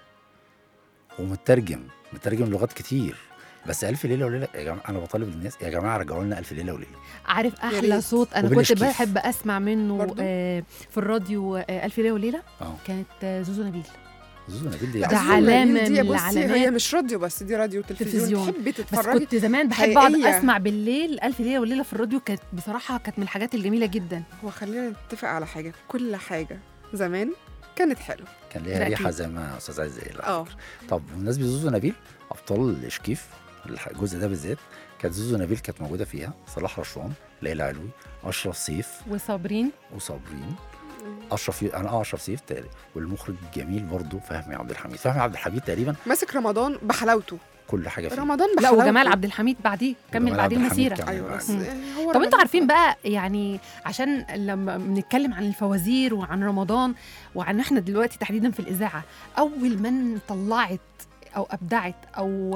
ومترجم مترجم لغات كتير بس ألف ليلة وليلة يا جماعة أنا بطالب الناس يا جماعة رجعوا لنا ألف ليلة وليلة عارف يا احلى ريت. صوت انا كنت وبالاشكيف. بحب اسمع منه برضو؟ آه في الراديو آه الف ليله وليله اه كانت آه زوزو نبيل زوزو نبيل دي لا، ده زوزو علامة نبيل دي من بصي العلامات. هي مش راديو بس دي راديو وتلفزيون تلفزيون. تحبي بس تتفرجي كنت زمان بحب اقعد حقيقية. اسمع بالليل الف ليله وليله في الراديو كانت بصراحه كانت من الحاجات الجميله جدا هو خلينا نتفق على حاجه كل حاجه زمان كانت حلوه كان ليها ده ريحه أكيد. زي ما استاذ عايز قال اه طب بمناسبه زوزو نبيل ابطال الاشكيف الح- الجزء ده بالذات كانت زوزو نبيل كانت موجوده فيها صلاح رشوان ليلى علوي اشرف سيف وصابرين وصابرين اشرف انا اه اشرف سيف تقريبا والمخرج الجميل برضه فهمي عبد الحميد فهمي عبد الحميد تقريبا ماسك رمضان بحلاوته كل حاجه فيه رمضان لا بحلاوته وجمال عبد الحميد بعديه كمل وجمال بعديه عبد الحميد المسيره كمان. ايوه بس مم. يعني هو طب رمضان انتوا عارفين بقى يعني عشان لما بنتكلم عن الفوازير وعن رمضان وعن احنا دلوقتي تحديدا في الاذاعه اول من طلعت او ابدعت او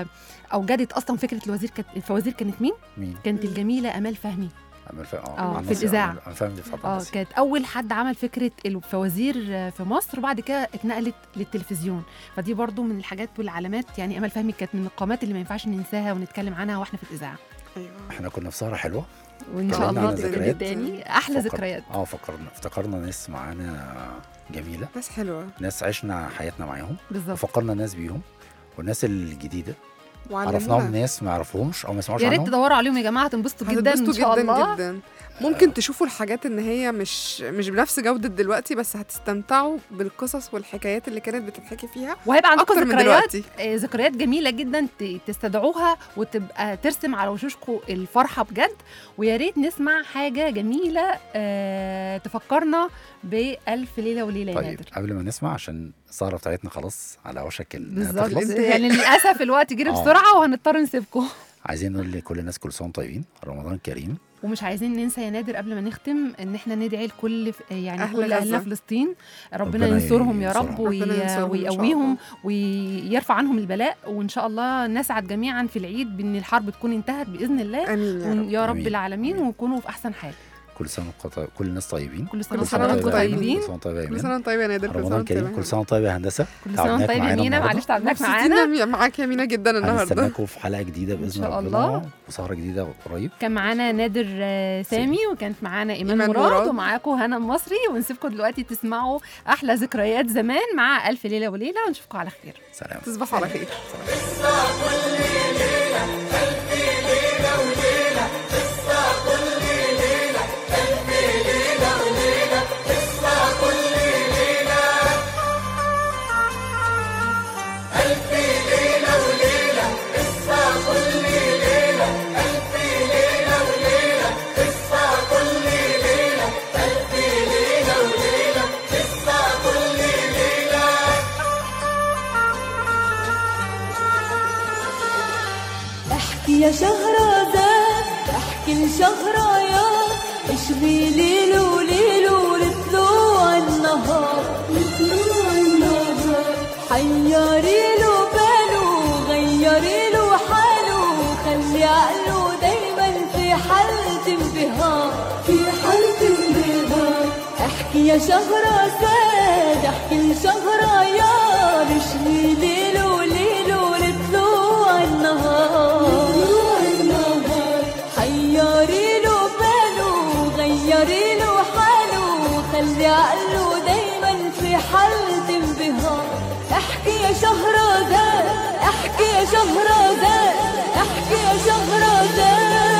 او جدت اصلا فكره الوزير كانت الفوازير كانت مين؟ مين؟ كانت الجميله امال فهمي أمل فهمي آه، أمل في نصر، الإذاعة. أمل فهمي دي اتفضل اه بس. كانت اول حد عمل فكره الفوازير في مصر وبعد كده اتنقلت للتلفزيون فدي برضو من الحاجات والعلامات يعني امل فهمي كانت من القامات اللي ما ينفعش ننساها ونتكلم عنها واحنا في الاذاعه ايوه احنا كنا في سهره حلوه وان شاء اتكلمنا الله عن تتكلم ذكريات. تاني احلى فكر- ذكريات اه فكرنا افتكرنا ناس معانا جميله ناس حلوه ناس عشنا حياتنا معاهم بالظبط وفكرنا الناس بيهم والناس الجديده عرفناهم وعلمونا ناس ما يعرفوهمش او ما يسمعوش يا ريت عنهم تدوروا عليهم يا جماعه هتنبسطوا جدا ان هتتبسطوا شاء جدا الله جدا ممكن تشوفوا الحاجات ان هي مش مش بنفس جوده دلوقتي بس هتستمتعوا بالقصص والحكايات اللي كانت بتتحكي فيها وهيبقى عندكم اكتر من ذكريات دلوقتي آه، ذكريات جميله جدا ت- تستدعوها وتبقى ترسم على وشوشكم الفرحه بجد ويا ريت نسمع حاجه جميله آه تفكرنا بألف ليله وليله يا طيب نادر قبل ما نسمع عشان السهره بتاعتنا خلاص على وشك انها بالظبط تخلص يعني للاسف الوقت جري آه. بسرعه وهنضطر نسيبكم عايزين نقول لكل الناس كل سنه وانتم طيبين رمضان كريم ومش عايزين ننسى يا نادر قبل ما نختم ان احنا ندعي لكل ف- يعني أهل كل اهلنا غزة. فلسطين ربنا, ربنا ينصرهم يا رب ينصرهم. وي... ربنا ينصرهم إن شاء ويقويهم الله. ويرفع عنهم البلاء وان شاء الله نسعد جميعا في العيد بان الحرب تكون انتهت باذن الله امين يا ون- رب يا رب آمين. العالمين آمين. ونكونوا في احسن حال كل سنه وقط- كل الناس طيبين كل سنه كل سنة وحضراتكم وأنتم طيبين كل سنه وانتم طيبين يا كل إيمان. سنه وانت طيب يا نادر كل سنه رمضان وانت كريم طيب كل سنه وانت طيب يا هندسه كل سنه وانت تعبناك طيب يا معانا مينا النهاردة. معلش تعبناك معانا مبسوطين معاك يا مينا جدا النهارده هنستناكم في حلقه جديده باذن شاء ربنا الله. وسهره جديده قريب كان معانا نادر آه، سامي وكانت معانا ايمان إيمان مراد, مراد. ومعاكم هنا المصري ونسيبكم دلوقتي تسمعوا احلى ذكريات زمان مع الف ليله وليله ونشوفكم على خير سلام تصبحوا على خير يا شهرزاد احكي لشهريار اشبي ليل وليل ولطلوع النهار لطلوع النهار حيري له باله غيري له حاله خلي عقله دايما في حالة انبهار في حالة انبهار احكي يا شهرزاد احكي لشهريار اشبي ليل وليل ولطلوع النهار حيري له باله غيري له حاله خلي عقله دايما في حالة انبهار احكي يا شهرزاد احكي يا شهرزاد احكي يا شهرزاد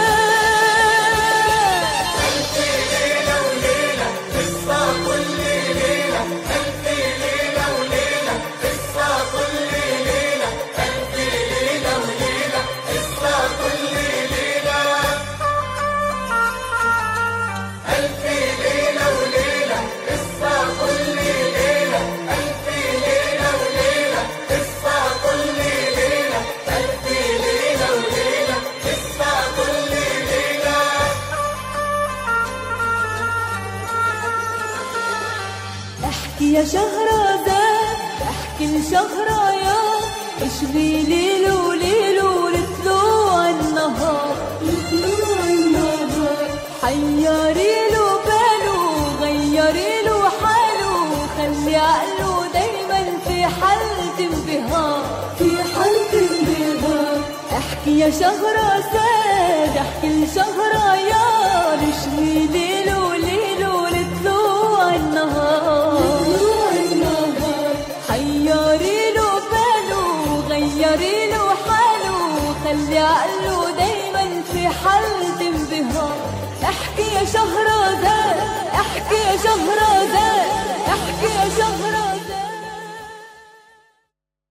احكي يا شهرزاد احكي لشهريار اشبي ليل وليل ولطلوع النهار لطلوع النهار حيري له باله غيري له حاله خلي عقله دايما في حالة انبهار في حالة انبهار احكي يا شهرزاد احكي لشهريار اشبي ليل وليل ولطلوع النهار حيري له باله غيري له حاله خلي عقله دايما في حالة انبهار احكي يا شهرزاد احكي يا شهرزاد احكي يا شهرزاد